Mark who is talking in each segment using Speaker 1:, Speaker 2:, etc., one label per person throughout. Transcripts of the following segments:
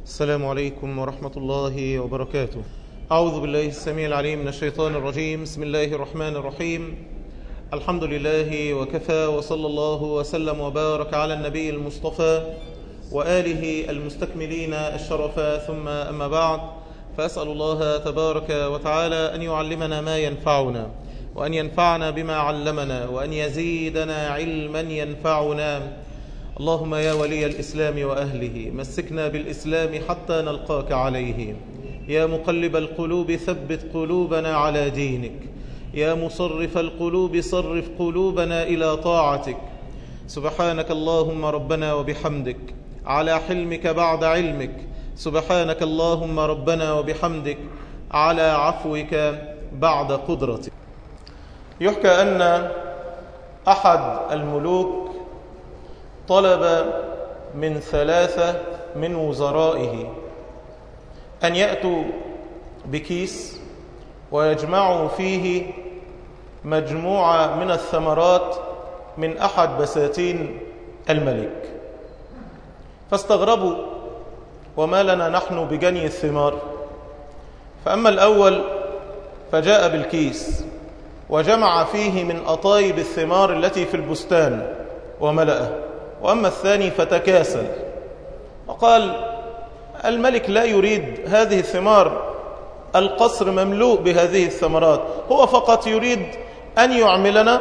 Speaker 1: السلام عليكم ورحمة الله وبركاته أعوذ بالله السميع العليم من الشيطان الرجيم بسم الله الرحمن الرحيم الحمد لله وكفى وصلى الله وسلم وبارك على النبي المصطفى وآله المستكملين الشرفا ثم أما بعد فأسأل الله تبارك وتعالى أن يعلمنا ما ينفعنا وأن ينفعنا بما علمنا وأن يزيدنا علما ينفعنا اللهم يا ولي الإسلام وأهله مسكنا بالإسلام حتى نلقاك عليه يا مقلب القلوب ثبت قلوبنا على دينك يا مصرف القلوب صرف قلوبنا إلى طاعتك سبحانك اللهم ربنا وبحمدك على حلمك بعد علمك سبحانك اللهم ربنا وبحمدك على عفوك بعد قدرتك يحكى أن أحد الملوك طلب من ثلاثة من وزرائه أن يأتوا بكيس ويجمعوا فيه مجموعة من الثمرات من أحد بساتين الملك فاستغربوا وما لنا نحن بجني الثمار فأما الأول فجاء بالكيس وجمع فيه من أطايب الثمار التي في البستان وملأه وأما الثاني فتكاسل وقال الملك لا يريد هذه الثمار القصر مملوء بهذه الثمرات هو فقط يريد أن يعملنا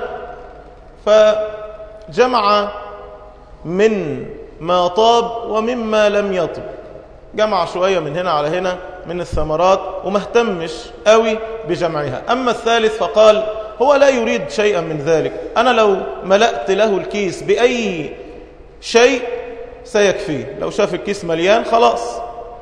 Speaker 1: فجمع من ما طاب ومما لم يطب جمع شوية من هنا على هنا من الثمرات وما اهتمش قوي بجمعها أما الثالث فقال هو لا يريد شيئا من ذلك أنا لو ملأت له الكيس بأي شيء سيكفيه لو شاف الكيس مليان خلاص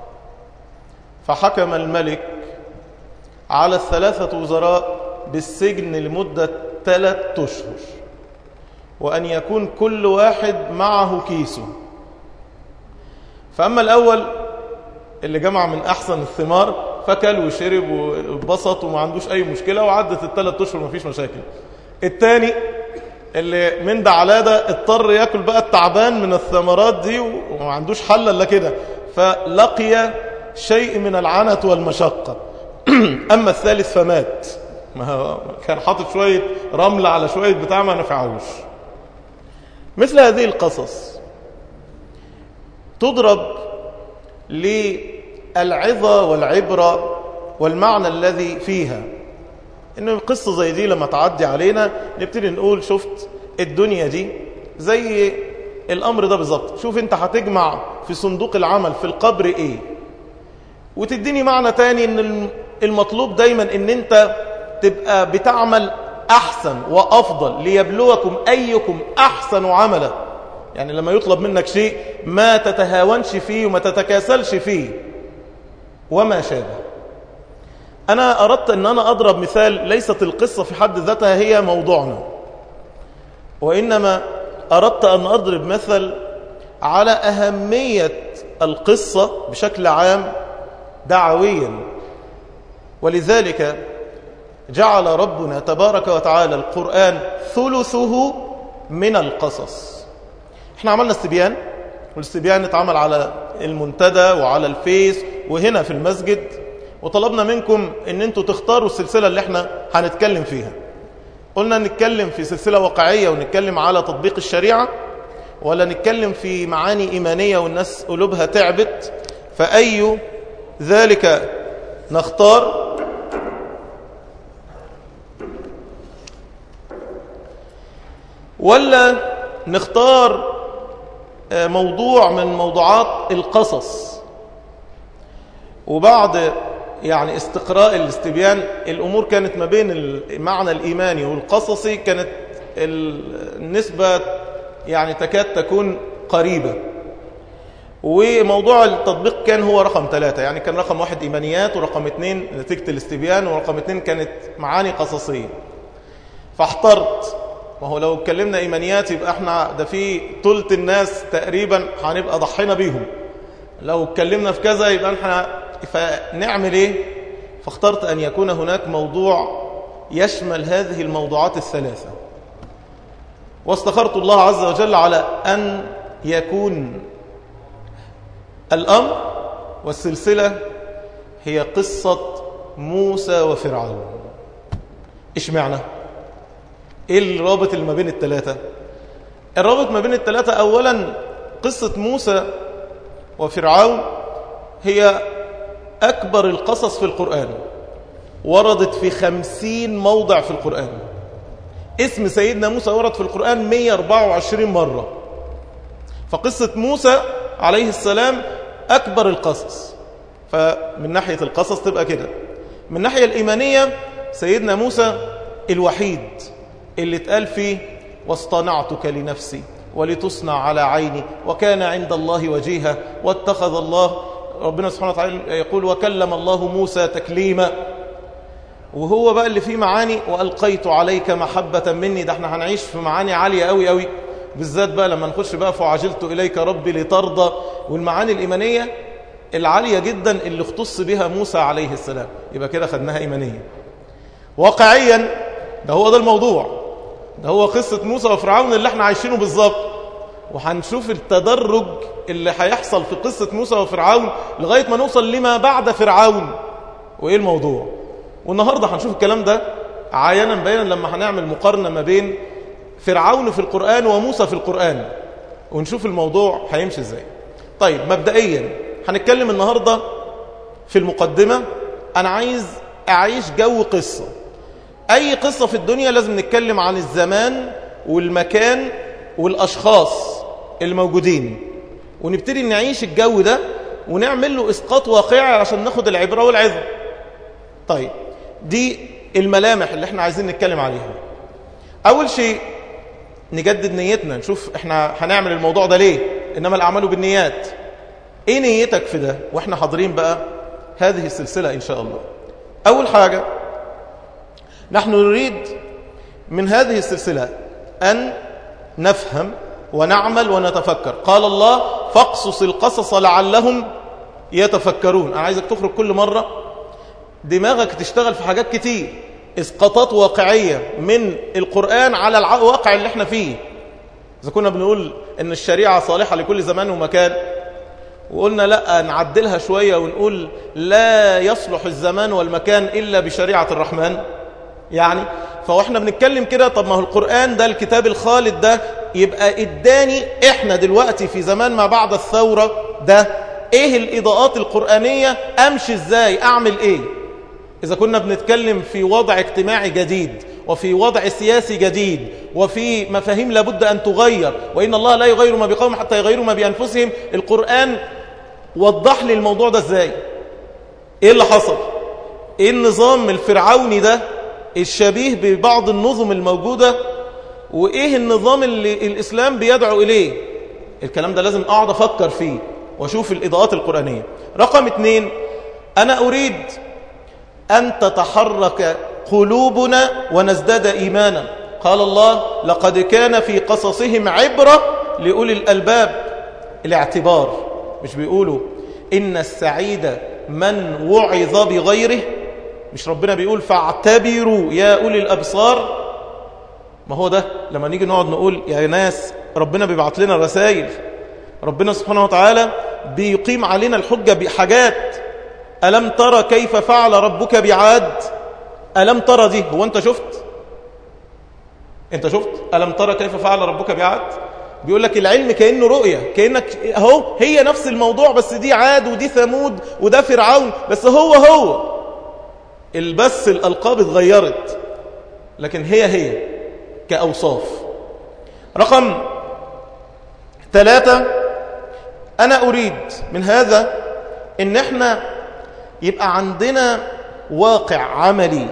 Speaker 1: فحكم الملك على الثلاثة وزراء بالسجن لمدة ثلاثة أشهر وأن يكون كل واحد معه كيسه فأما الأول اللي جمع من أحسن الثمار فكل وشرب واتبسط وما عندوش أي مشكلة وعدت الثلاث أشهر مفيش مشاكل الثاني اللي من ده على ده اضطر ياكل بقى التعبان من الثمرات دي وما عندوش حل الا كده فلقي شيء من العنة والمشقة أما الثالث فمات ما كان حاطط شوية رمل على شوية بتاع ما نفعوش مثل هذه القصص تضرب للعظة والعبرة والمعنى الذي فيها انه قصة زي دي لما تعدي علينا نبتدي نقول شفت الدنيا دي زي الامر ده بالظبط شوف انت هتجمع في صندوق العمل في القبر ايه وتديني معنى تاني ان المطلوب دايما ان انت تبقى بتعمل احسن وافضل ليبلوكم ايكم احسن عملا يعني لما يطلب منك شيء ما تتهاونش فيه وما تتكاسلش فيه وما شابه أنا أردت أن أنا أضرب مثال ليست القصة في حد ذاتها هي موضوعنا وإنما أردت أن أضرب مثل على أهمية القصة بشكل عام دعويا ولذلك جعل ربنا تبارك وتعالى القرآن ثلثه من القصص احنا عملنا استبيان والاستبيان اتعمل على المنتدى وعلى الفيس وهنا في المسجد وطلبنا منكم ان انتوا تختاروا السلسلة اللي احنا هنتكلم فيها قلنا نتكلم في سلسلة واقعية ونتكلم على تطبيق الشريعة ولا نتكلم في معاني إيمانية والناس قلوبها تعبت فأي ذلك نختار ولا نختار موضوع من موضوعات القصص وبعد يعني استقراء الاستبيان الأمور كانت ما بين المعنى الإيماني والقصصي كانت النسبة يعني تكاد تكون قريبة وموضوع التطبيق كان هو رقم ثلاثة يعني كان رقم واحد إيمانيات ورقم اثنين نتيجة الاستبيان ورقم اثنين كانت معاني قصصية فاحترت وهو لو اتكلمنا إيمانيات يبقى احنا ده في ثلث الناس تقريبا هنبقى ضحينا بيهم لو اتكلمنا في كذا يبقى احنا فنعمل ايه فاخترت ان يكون هناك موضوع يشمل هذه الموضوعات الثلاثة واستخرت الله عز وجل على أن يكون الأمر والسلسلة هي قصة موسى وفرعون إيش معنى؟ إيه الرابط اللي ما بين الثلاثة؟ الرابط ما بين الثلاثة أولا قصة موسى وفرعون هي أكبر القصص في القرآن وردت في خمسين موضع في القرآن اسم سيدنا موسى ورد في القرآن 124 مرة فقصة موسى عليه السلام أكبر القصص فمن ناحية القصص تبقى كده من الناحية الإيمانية سيدنا موسى الوحيد اللي اتقال فيه واصطنعتك لنفسي ولتصنع على عيني وكان عند الله وجيها واتخذ الله ربنا سبحانه وتعالى يقول وكلم الله موسى تكليما وهو بقى اللي فيه معاني وألقيت عليك محبة مني ده احنا هنعيش في معاني عالية قوي قوي بالذات بقى لما نخش بقى فعجلت إليك ربي لترضى والمعاني الإيمانية العالية جدا اللي اختص بها موسى عليه السلام يبقى كده خدناها إيمانية واقعيا ده هو ده الموضوع ده هو قصة موسى وفرعون اللي احنا عايشينه بالظبط وهنشوف التدرج اللي هيحصل في قصة موسى وفرعون لغاية ما نوصل لما بعد فرعون وإيه الموضوع والنهاردة هنشوف الكلام ده عيانا بيانا لما هنعمل مقارنة ما بين فرعون في القرآن وموسى في القرآن ونشوف الموضوع هيمشي ازاي طيب مبدئيا هنتكلم النهاردة في المقدمة أنا عايز أعيش جو قصة أي قصة في الدنيا لازم نتكلم عن الزمان والمكان والأشخاص الموجودين ونبتدي نعيش الجو ده ونعمل له إسقاط واقعي عشان ناخد العبرة والعظة طيب دي الملامح اللي احنا عايزين نتكلم عليها أول شيء نجدد نيتنا نشوف احنا هنعمل الموضوع ده ليه إنما الأعمال بالنيات ايه نيتك في ده واحنا حاضرين بقى هذه السلسلة إن شاء الله أول حاجة نحن نريد من هذه السلسلة أن نفهم ونعمل ونتفكر قال الله فاقصص القصص لعلهم يتفكرون أنا عايزك تخرج كل مرة دماغك تشتغل في حاجات كتير اسقاطات واقعية من القرآن على الواقع اللي احنا فيه إذا كنا بنقول ان الشريعة صالحة لكل زمان ومكان وقلنا لا نعدلها شوية ونقول لا يصلح الزمان والمكان إلا بشريعة الرحمن يعني فاحنا بنتكلم كده طب ما هو القرآن ده الكتاب الخالد ده يبقى اداني احنا دلوقتي في زمان ما بعد الثورة ده ايه الاضاءات القرآنية امشي ازاي اعمل ايه اذا كنا بنتكلم في وضع اجتماعي جديد وفي وضع سياسي جديد وفي مفاهيم لابد ان تغير وان الله لا يغير ما بقوم حتى يغيروا ما بانفسهم القرآن وضح لي الموضوع ده ازاي ايه اللي حصل ايه النظام الفرعوني ده الشبيه ببعض النظم الموجودة وإيه النظام اللي الإسلام بيدعو إليه الكلام ده لازم أقعد أفكر فيه وأشوف الإضاءات القرآنية رقم اثنين أنا أريد أن تتحرك قلوبنا ونزداد إيمانا قال الله لقد كان في قصصهم عبرة لأولي الألباب الاعتبار مش بيقولوا إن السعيد من وعظ بغيره مش ربنا بيقول فاعتبروا يا أولي الأبصار ما هو ده لما نيجي نقعد نقول يا ناس ربنا بيبعت لنا رسائل ربنا سبحانه وتعالى بيقيم علينا الحجة بحاجات ألم ترى كيف فعل ربك بعاد ألم ترى دي هو أنت شفت أنت شفت ألم ترى كيف فعل ربك بعاد بيقول لك العلم كأنه رؤية كأنك اهو هي نفس الموضوع بس دي عاد ودي ثمود وده فرعون بس هو هو البس الألقاب اتغيرت لكن هي هي كأوصاف رقم ثلاثة أنا أريد من هذا إن احنا يبقى عندنا واقع عملي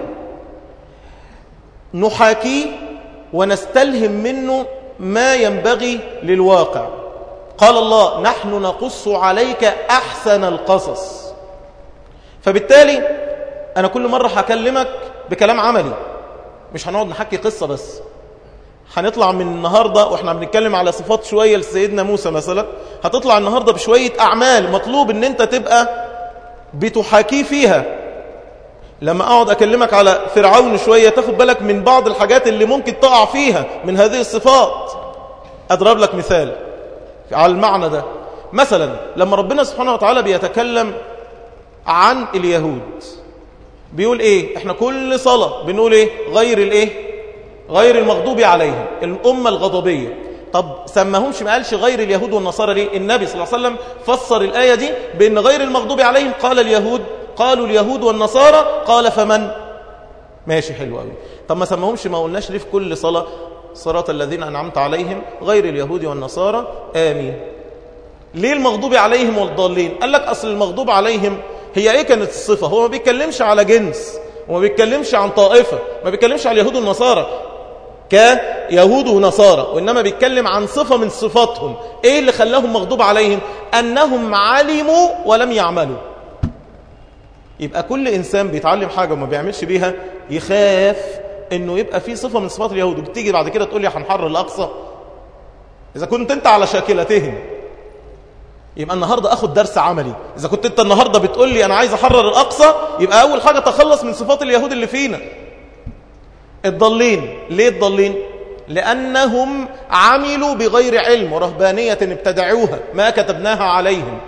Speaker 1: نحاكيه ونستلهم منه ما ينبغي للواقع قال الله نحن نقص عليك أحسن القصص فبالتالي أنا كل مرة هكلمك بكلام عملي مش هنقعد نحكي قصة بس هنطلع من النهاردة وإحنا بنتكلم على صفات شوية لسيدنا موسى مثلا هتطلع النهاردة بشوية أعمال مطلوب أن أنت تبقى بتحاكيه فيها لما أقعد أكلمك على فرعون شوية تاخد بالك من بعض الحاجات اللي ممكن تقع فيها من هذه الصفات أضرب لك مثال على المعنى ده مثلا لما ربنا سبحانه وتعالى بيتكلم عن اليهود بيقول ايه احنا كل صلاة بنقول ايه غير الايه غير المغضوب عليهم الأمة الغضبية طب سماهمش ما قالش غير اليهود والنصارى ليه النبي صلى الله عليه وسلم فسر الآية دي بأن غير المغضوب عليهم قال اليهود قالوا اليهود والنصارى قال فمن ماشي حلو قوي طب ما سماهمش ما قلناش ليه في كل صلاة صراط الذين أنعمت عليهم غير اليهود والنصارى آمين ليه المغضوب عليهم والضالين قال لك أصل المغضوب عليهم هي ايه كانت الصفة هو ما بيتكلمش على جنس وما بيتكلمش عن طائفة ما بيتكلمش على اليهود والنصارى كيهود ونصارى وإنما بيتكلم عن صفة من صفاتهم ايه اللي خلاهم مغضوب عليهم أنهم علموا ولم يعملوا يبقى كل إنسان بيتعلم حاجة وما بيعملش بيها يخاف انه يبقى في صفة من صفات اليهود وبتيجي بعد كده تقول لي هنحرر الأقصى إذا كنت أنت على شاكلتهم يبقى النهاردة أخد درس عملي إذا كنت أنت النهاردة بتقول لي أنا عايز أحرر الأقصى يبقى أول حاجة تخلص من صفات اليهود اللي فينا الضالين ليه الضالين لأنهم عملوا بغير علم ورهبانية ابتدعوها ما كتبناها عليهم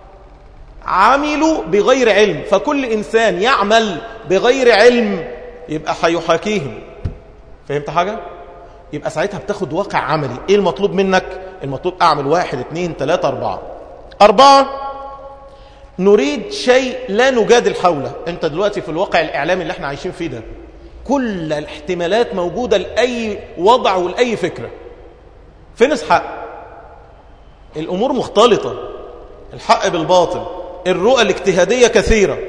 Speaker 1: عملوا بغير علم فكل إنسان يعمل بغير علم يبقى حيحاكيهم فهمت حاجة؟ يبقى ساعتها بتاخد واقع عملي ايه المطلوب منك المطلوب اعمل واحد اثنين ثلاثة اربعة اربعة نريد شيء لا نجادل حوله انت دلوقتي في الواقع الاعلامي اللي احنا عايشين فيه ده كل الاحتمالات موجودة لأي وضع ولأي فكرة فين الحق الامور مختلطة الحق بالباطل الرؤى الاجتهادية كثيرة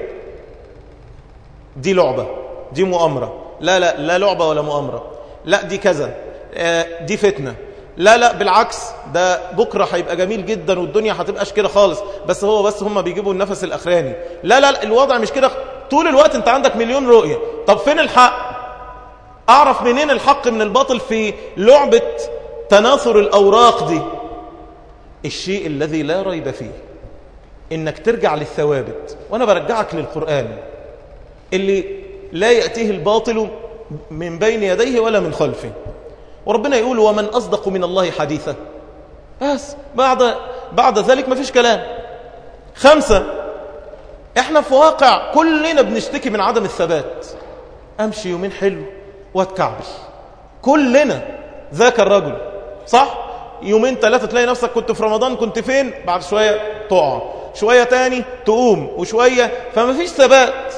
Speaker 1: دي لعبة دي مؤامرة لا لا لا لعبة ولا مؤامرة لا دي كذا دي فتنة لا لا بالعكس ده بكرة هيبقى جميل جدا والدنيا هتبقاش كده خالص بس هو بس هم بيجيبوا النفس الأخراني لا لا الوضع مش كده طول الوقت انت عندك مليون رؤية طب فين الحق أعرف منين الحق من الباطل في لعبة تناثر الأوراق دي الشيء الذي لا ريب فيه إنك ترجع للثوابت وأنا برجعك للقرآن اللي لا يأتيه الباطل من بين يديه ولا من خلفه وربنا يقول ومن أصدق من الله حديثا بس بعد بعد ذلك ما فيش كلام خمسة احنا في واقع كلنا بنشتكي من عدم الثبات امشي يومين حلو واتكعبل كلنا ذاك الرجل صح يومين ثلاثة تلاقي نفسك كنت في رمضان كنت فين بعد شوية تقع شوية تاني تقوم وشوية فما فيش ثبات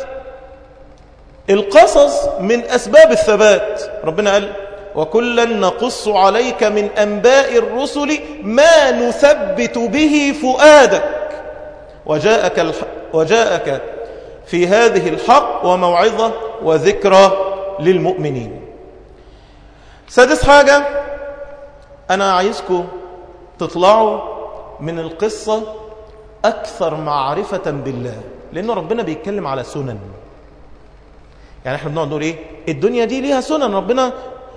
Speaker 1: القصص من أسباب الثبات ربنا قال وكلا نقص عليك من أنباء الرسل ما نثبت به فؤادك وجاءك, الح... وجاءك في هذه الحق وموعظة وذكرى للمؤمنين سادس حاجة أنا عايزكم تطلعوا من القصة أكثر معرفة بالله لأن ربنا بيتكلم على سنن يعني احنا بنقعد نقول ايه الدنيا دي ليها سنن ربنا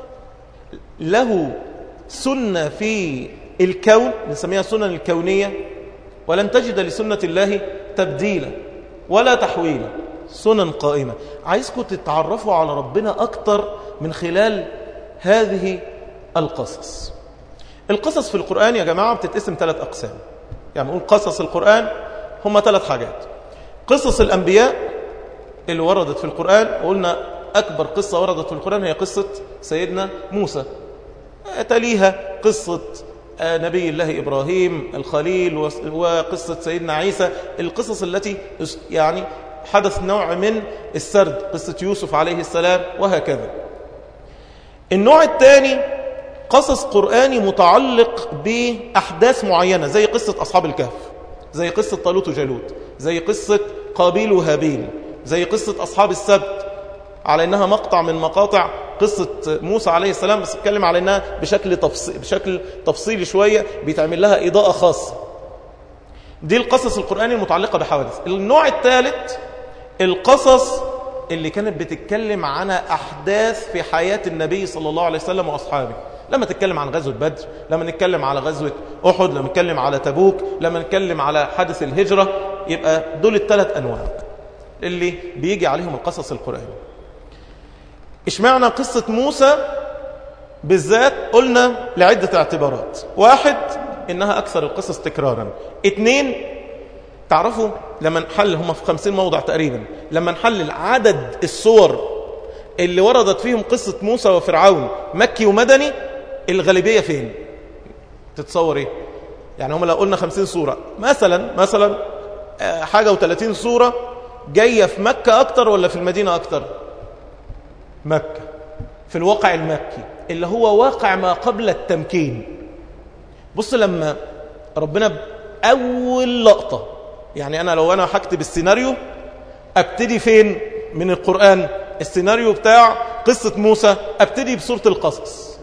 Speaker 1: له سنة في الكون نسميها السنن الكونية ولن تجد لسنة الله تبديلا ولا تحويلا سنن قائمة عايزكم تتعرفوا على ربنا أكتر من خلال هذه القصص القصص في القرآن يا جماعة بتتقسم ثلاث أقسام يعني نقول قصص القرآن هم ثلاث حاجات قصص الأنبياء اللي وردت في القرآن وقلنا أكبر قصة وردت في القرآن هي قصة سيدنا موسى تليها قصة نبي الله إبراهيم الخليل وقصة سيدنا عيسى القصص التي يعني حدث نوع من السرد قصة يوسف عليه السلام وهكذا النوع الثاني قصص قرآني متعلق بأحداث معينة زي قصة أصحاب الكهف زي قصة طالوت وجالوت زي قصة قابيل وهابيل زي قصة أصحاب السبت على إنها مقطع من مقاطع قصة موسى عليه السلام بس اتكلم على إنها بشكل, تفصيل بشكل تفصيلي شوية بيتعمل لها إضاءة خاصة دي القصص القرآني المتعلقة بحوادث النوع الثالث القصص اللي كانت بتتكلم عن أحداث في حياة النبي صلى الله عليه وسلم وأصحابه لما تتكلم عن غزوة بدر لما نتكلم على غزوة أحد لما نتكلم على تبوك لما نتكلم على حدث الهجرة يبقى دول الثلاث أنواع اللي بيجي عليهم القصص القرآني اشمعنا قصة موسى بالذات قلنا لعدة اعتبارات واحد إنها أكثر القصص تكرارا اتنين تعرفوا لما نحل هم في خمسين موضع تقريبا لما نحلل عدد الصور اللي وردت فيهم قصة موسى وفرعون مكي ومدني الغالبية فين تتصور ايه يعني هم لو قلنا خمسين صورة مثلا مثلا حاجة وثلاثين صورة جاية في مكة أكتر ولا في المدينة أكتر مكة في الواقع المكي اللي هو واقع ما قبل التمكين بص لما ربنا أول لقطة يعني أنا لو أنا هكتب السيناريو أبتدي فين من القرآن السيناريو بتاع قصة موسى أبتدي بسورة القصص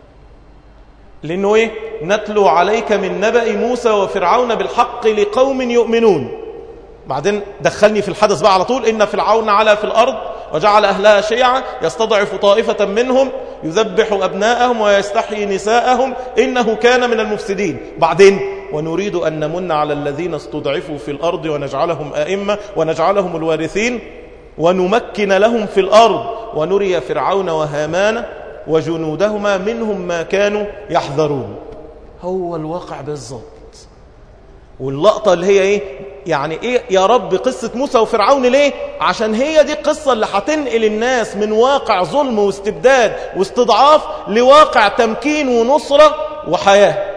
Speaker 1: لأنه إيه نتلو عليك من نبأ موسى وفرعون بالحق لقوم يؤمنون بعدين دخلني في الحدث بقى على طول إن فرعون علا في الأرض وجعل أهلها شيعا يستضعف طائفة منهم يذبح أبناءهم ويستحيي نساءهم إنه كان من المفسدين بعدين ونريد أن نمن على الذين استضعفوا في الأرض ونجعلهم أئمة ونجعلهم الوارثين ونمكن لهم في الأرض ونري فرعون وهامان وجنودهما منهم ما كانوا يحذرون هو الواقع بالضبط واللقطة اللي هي ايه يعني ايه يا رب قصة موسى وفرعون ليه عشان هي دي القصة اللي هتنقل الناس من واقع ظلم واستبداد واستضعاف لواقع تمكين ونصرة وحياة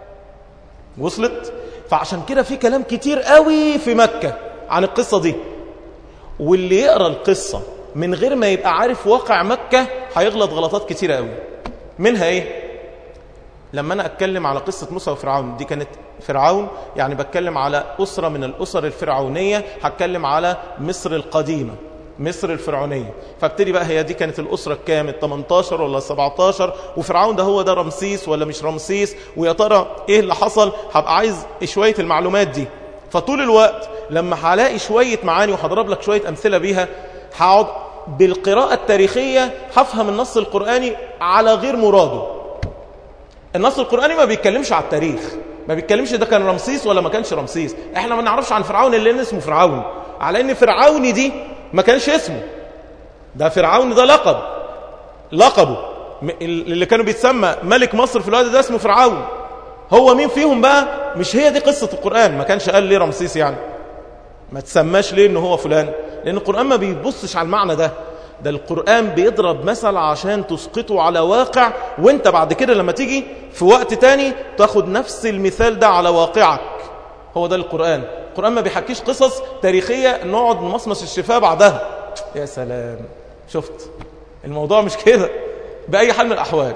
Speaker 1: وصلت فعشان كده في كلام كتير قوي في مكة عن القصة دي واللي يقرأ القصة من غير ما يبقى عارف واقع مكة هيغلط غلطات كتيرة قوي منها ايه لما انا اتكلم على قصة موسى وفرعون دي كانت فرعون يعني بتكلم على أسرة من الأسر الفرعونية هتكلم على مصر القديمة مصر الفرعونية فابتدي بقى هي دي كانت الأسرة الكام ال 18 ولا 17 وفرعون ده هو ده رمسيس ولا مش رمسيس ويا ترى ايه اللي حصل هبقى عايز شوية المعلومات دي فطول الوقت لما هلاقي شوية معاني وهضرب لك شوية أمثلة بيها هقعد بالقراءة التاريخية هفهم النص القرآني على غير مراده النص القرآني ما بيتكلمش على التاريخ ما بيتكلمش ده كان رمسيس ولا ما كانش رمسيس احنا ما نعرفش عن فرعون اللي إن اسمه فرعون على ان فرعون دي ما كانش اسمه ده فرعون ده لقب لقبه اللي كانوا بيتسمى ملك مصر في الوقت ده اسمه فرعون هو مين فيهم بقى مش هي دي قصة القرآن ما كانش قال ليه رمسيس يعني ما تسماش ليه ان هو فلان لان القرآن ما بيبصش على المعنى ده ده القرآن بيضرب مثل عشان تسقطه على واقع وانت بعد كده لما تيجي في وقت تاني تاخد نفس المثال ده على واقعك هو ده القرآن القرآن ما بيحكيش قصص تاريخية نقعد نمصمص الشفاه بعدها يا سلام شفت الموضوع مش كده بأي حال من الأحوال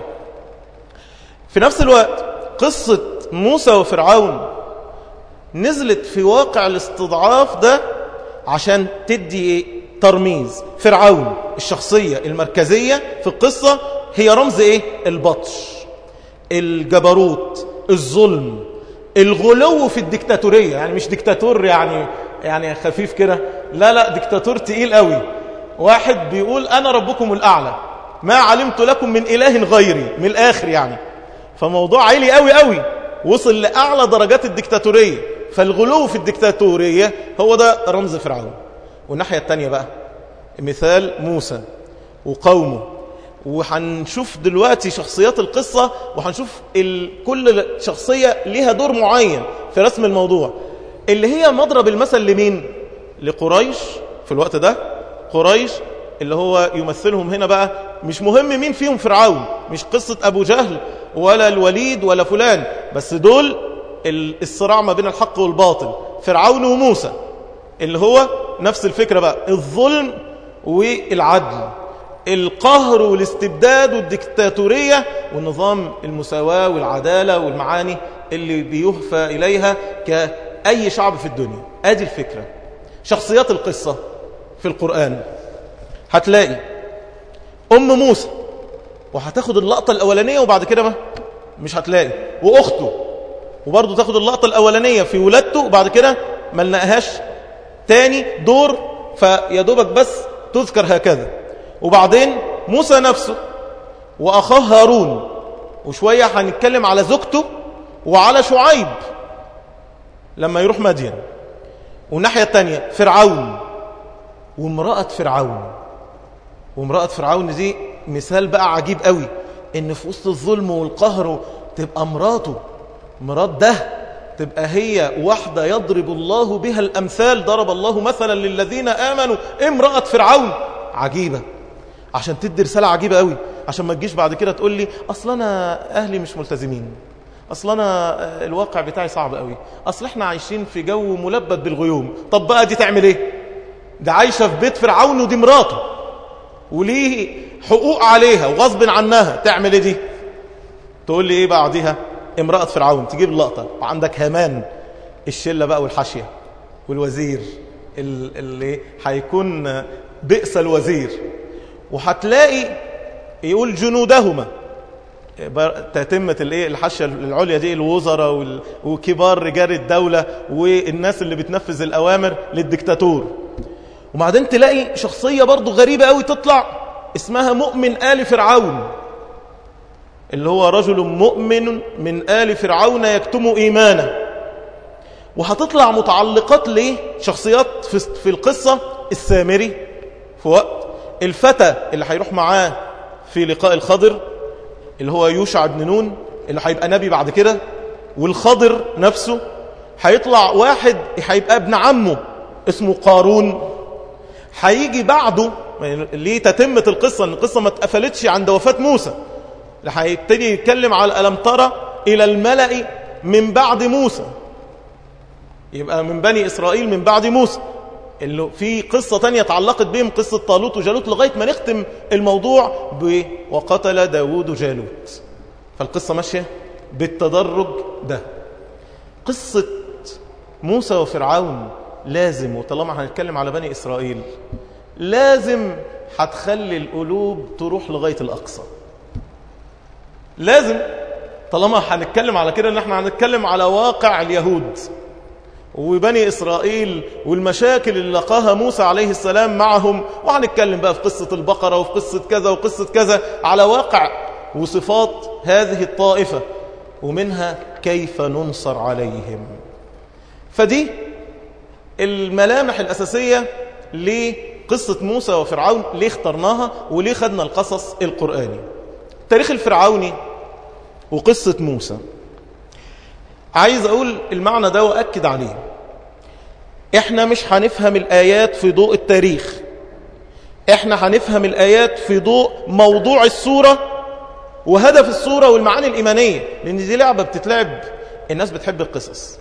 Speaker 1: في نفس الوقت قصة موسى وفرعون نزلت في واقع الاستضعاف ده عشان تدي ترميز فرعون الشخصية المركزية في القصة هي رمز ايه البطش الجبروت الظلم الغلو في الدكتاتورية يعني مش دكتاتور يعني يعني خفيف كده لا لا دكتاتور تقيل قوي واحد بيقول انا ربكم الاعلى ما علمت لكم من اله غيري من الاخر يعني فموضوع عالي قوي قوي وصل لاعلى درجات الدكتاتورية فالغلو في الدكتاتورية هو ده رمز فرعون والناحية التانية بقى مثال موسى وقومه وهنشوف دلوقتي شخصيات القصة وهنشوف كل شخصية ليها دور معين في رسم الموضوع اللي هي مضرب المثل لمين لقريش في الوقت ده قريش اللي هو يمثلهم هنا بقى مش مهم مين فيهم فرعون مش قصة أبو جهل ولا الوليد ولا فلان بس دول الصراع ما بين الحق والباطل فرعون وموسى اللي هو نفس الفكرة بقى الظلم والعدل القهر والاستبداد والدكتاتورية والنظام المساواة والعدالة والمعاني اللي بيهفى إليها كأي شعب في الدنيا آدي الفكرة شخصيات القصة في القرآن هتلاقي أم موسى وهتاخد اللقطة الأولانية وبعد كده ما مش هتلاقي وأخته وبرضه تاخد اللقطة الأولانية في ولادته وبعد كده ما لنقهاش تاني دور فيا دوبك بس تذكر هكذا وبعدين موسى نفسه وأخاه هارون وشوية هنتكلم على زوجته وعلى شعيب لما يروح مدين والناحية التانية فرعون وامرأة فرعون وامرأة فرعون دي مثال بقى عجيب قوي ان في وسط الظلم والقهر تبقى مراته مرات ده تبقى هي واحدة يضرب الله بها الأمثال ضرب الله مثلا للذين آمنوا امرأة فرعون عجيبة عشان تدي رسالة عجيبة قوي عشان ما تجيش بعد كده تقول لي أصل أنا أهلي مش ملتزمين أصل أنا الواقع بتاعي صعب قوي أصل إحنا عايشين في جو ملبد بالغيوم طب بقى دي تعمل إيه ده عايشة في بيت فرعون ودي مراته وليه حقوق عليها وغصب عنها تعمل إيه دي تقول لي إيه بعدها امرأة فرعون تجيب اللقطة وعندك هامان الشلة بقى والحاشية والوزير اللي هيكون بئس الوزير وهتلاقي يقول جنودهما تتمة الايه الحاشيه العليا دي الوزراء وكبار رجال الدولة والناس اللي بتنفذ الأوامر للدكتاتور وبعدين تلاقي شخصية برضو غريبة قوي تطلع اسمها مؤمن آل فرعون اللي هو رجل مؤمن من آل فرعون يكتم إيمانه وهتطلع متعلقات ليه شخصيات في القصة السامري في وقت الفتى اللي هيروح معاه في لقاء الخضر اللي هو يوشع بن نون اللي هيبقى نبي بعد كده والخضر نفسه هيطلع واحد هيبقى ابن عمه اسمه قارون هيجي بعده ليه تتمة القصة ان القصة ما اتقفلتش عند وفاة موسى اللي هيبتدي يتكلم على ألم ترى إلى الملأ من بعد موسى يبقى من بني إسرائيل من بعد موسى اللي في قصة تانية تعلقت بهم قصة طالوت وجالوت لغاية ما نختم الموضوع ب وقتل داود جالوت فالقصة ماشية بالتدرج ده قصة موسى وفرعون لازم وطالما هنتكلم على بني إسرائيل لازم هتخلي القلوب تروح لغاية الأقصى لازم طالما هنتكلم على كده ان احنا هنتكلم على واقع اليهود وبني إسرائيل والمشاكل اللي لقاها موسى عليه السلام معهم وهنتكلم بقى في قصة البقرة وفي قصة كذا وقصة كذا على واقع وصفات هذه الطائفة ومنها كيف ننصر عليهم فدي الملامح الأساسية لقصة موسى وفرعون ليه اخترناها وليه خدنا القصص القرآني التاريخ الفرعوني وقصة موسى عايز أقول المعنى ده وأكد عليه إحنا مش هنفهم الآيات في ضوء التاريخ إحنا هنفهم الآيات في ضوء موضوع السورة وهدف السورة والمعاني الإيمانية لأن دي لعبة بتتلعب الناس بتحب القصص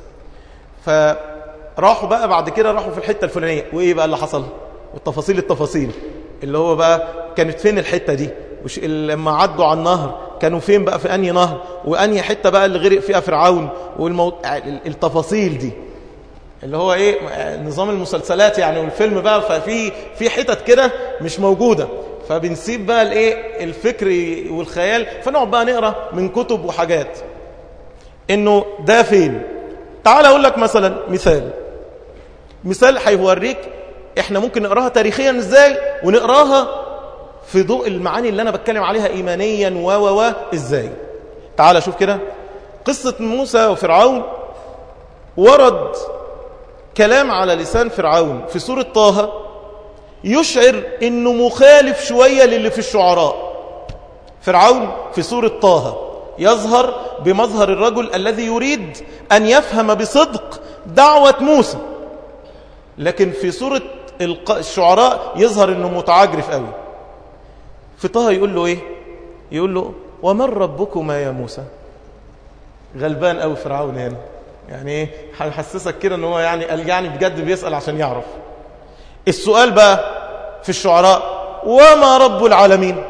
Speaker 1: فراحوا بقى بعد كده راحوا في الحتة الفلانية وإيه بقى اللي حصل والتفاصيل التفاصيل اللي هو بقى كانت فين الحتة دي وش لما عدوا على النهر كانوا فين بقى في أنهي نهر وأنهي حتة بقى اللي غرق فيها فرعون والمو... التفاصيل دي اللي هو ايه نظام المسلسلات يعني والفيلم بقى ففي في حتت كده مش موجودة فبنسيب بقى الايه الفكر والخيال فنقعد بقى نقرا من كتب وحاجات انه ده فين تعال اقول لك مثلا مثال مثال هيوريك احنا ممكن نقراها تاريخيا ازاي ونقراها في ضوء المعاني اللي انا بتكلم عليها ايمانيا و و و ازاي تعال شوف كده قصة موسى وفرعون ورد كلام على لسان فرعون في سورة طه يشعر انه مخالف شوية للي في الشعراء فرعون في سورة طه يظهر بمظهر الرجل الذي يريد أن يفهم بصدق دعوة موسى لكن في سورة الشعراء يظهر أنه متعجرف قوي في طه يقول له إيه يقول له ومن ربكما يا موسى غلبان قوي فرعون هنا يعني ايه هيحسسك كده ان هو يعني قال يعني بجد بيسأل عشان يعرف السؤال بقى في الشعراء وما رب العالمين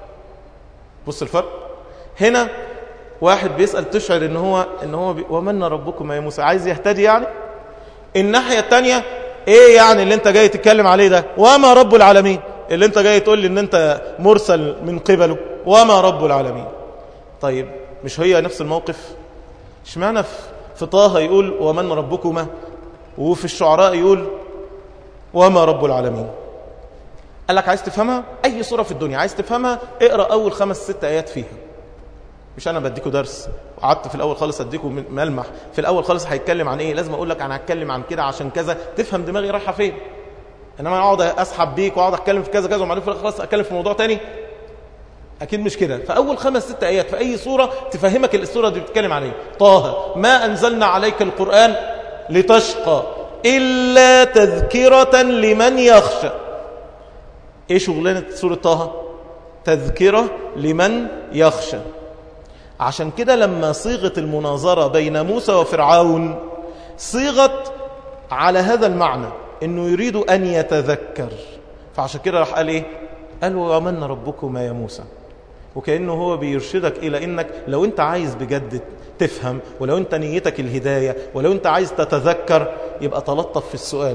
Speaker 1: بص الفرق هنا واحد بيسأل تشعر ان هو ان هو بي ومن ربكم يا موسى عايز يهتدي يعني الناحية التانية ايه يعني اللي انت جاي تتكلم عليه ده وما رب العالمين اللي انت جاي تقول لي ان انت مرسل من قبله وما رب العالمين طيب مش هي نفس الموقف اشمعنى في طه يقول ومن ربكما وفي الشعراء يقول وما رب العالمين قال لك عايز تفهمها اي صورة في الدنيا عايز تفهمها اقرأ اول خمس ست ايات فيها مش انا بديكوا درس وقعدت في الاول خالص اديكوا ملمح في الاول خالص هيتكلم عن ايه لازم اقول لك انا هتكلم عن كده عشان كذا تفهم دماغي رايحه فين انما انا اقعد اسحب بيك واقعد اتكلم في كذا كذا وبعدين في الاخر خلاص اتكلم في موضوع تاني أكيد مش كده فأول خمس ست آيات في أي سورة تفهمك السورة دي بتتكلم عليه طه ما أنزلنا عليك القرآن لتشقى إلا تذكرة لمن يخشى إيه شغلانة سورة طه تذكرة لمن يخشى عشان كده لما صيغة المناظرة بين موسى وفرعون صيغت على هذا المعنى انه يريد ان يتذكر فعشان كده راح قال ايه قال ومن ربكما يا موسى وكأنه هو بيرشدك إلى إنك لو أنت عايز بجد تفهم ولو أنت نيتك الهداية ولو أنت عايز تتذكر يبقى تلطف في السؤال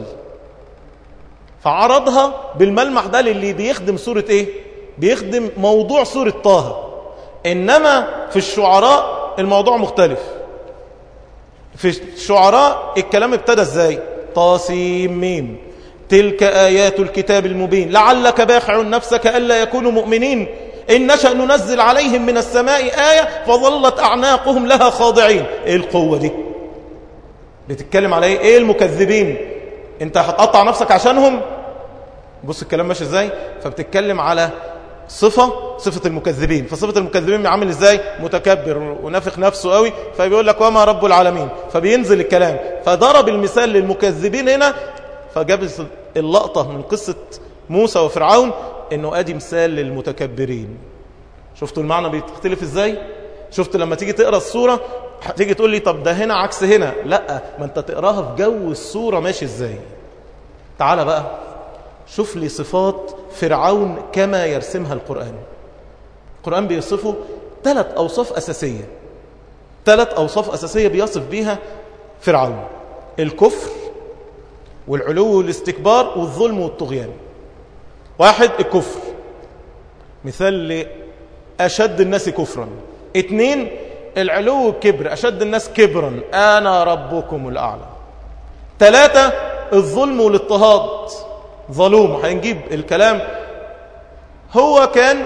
Speaker 1: فعرضها بالملمح ده للي بيخدم سورة إيه بيخدم موضوع سورة طه إنما في الشعراء الموضوع مختلف في الشعراء الكلام ابتدى ازاي طاسيم ميم تلك آيات الكتاب المبين لعلك باخع نفسك ألا يكونوا مؤمنين إن نشأ ننزل عليهم من السماء آية فظلت أعناقهم لها خاضعين إيه القوة دي بتتكلم على إيه, إيه المكذبين أنت هتقطع نفسك عشانهم بص الكلام ماشي إزاي فبتتكلم على صفة صفة المكذبين فصفة المكذبين عامل ازاي متكبر ونافخ نفسه قوي فبيقول لك وما رب العالمين فبينزل الكلام فضرب المثال للمكذبين هنا فجاب اللقطة من قصة موسى وفرعون انه ادي مثال للمتكبرين شفتوا المعنى بيختلف ازاي شفت لما تيجي تقرا الصورة هتيجي تقول لي طب ده هنا عكس هنا لا ما انت تقراها في جو الصورة ماشي ازاي تعال بقى شوف لي صفات فرعون كما يرسمها القرآن القرآن بيصفه ثلاث أوصاف أساسية ثلاث أوصاف أساسية بيصف بيها فرعون الكفر والعلو والاستكبار والظلم والطغيان واحد الكفر مثال لأشد الناس كفرا اثنين العلو والكبر أشد الناس كبرا أنا ربكم الأعلى ثلاثة الظلم والاضطهاد ظلوم هنجيب الكلام هو كان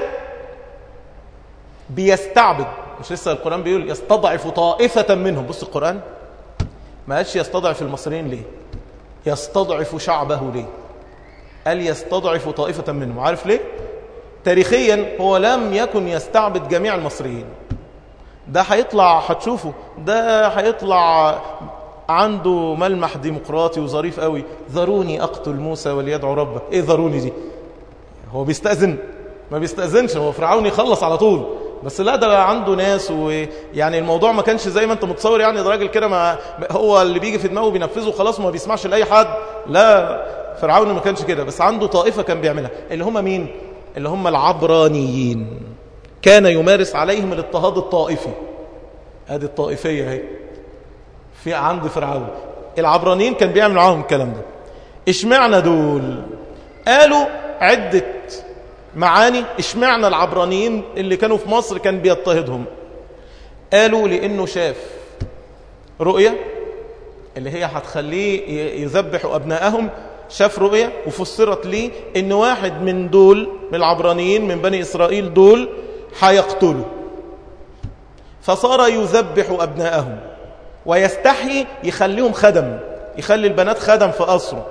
Speaker 1: بيستعبد مش لسه القرآن بيقول يستضعف طائفة منهم بص القرآن ما قالش يستضعف المصريين ليه يستضعف شعبه ليه قال يستضعف طائفة منهم عارف ليه تاريخيا هو لم يكن يستعبد جميع المصريين ده هيطلع هتشوفه ده هيطلع عنده ملمح ديمقراطي وظريف قوي ذروني أقتل موسى وليدعو ربه إيه ذروني دي هو بيستأذن ما بيستأذنش هو فرعون يخلص على طول بس لا ده عنده ناس ويعني الموضوع ما كانش زي ما انت متصور يعني ده راجل كده ما هو اللي بيجي في دماغه بينفذه خلاص ما بيسمعش لاي حد لا فرعون ما كانش كده بس عنده طائفة كان بيعملها اللي هم مين اللي هم العبرانيين كان يمارس عليهم الاضطهاد الطائفي ادي الطائفية اهي في عند فرعون العبرانيين كان بيعمل معاهم الكلام ده اشمعنى دول قالوا عدة معاني اشمعنى العبرانيين اللي كانوا في مصر كان بيضطهدهم قالوا لانه شاف رؤية اللي هي هتخليه يذبح ابنائهم شاف رؤية وفسرت ليه ان واحد من دول من العبرانيين من بني اسرائيل دول هيقتلوا فصار يذبح ابنائهم ويستحي يخليهم خدم يخلي البنات خدم في قصره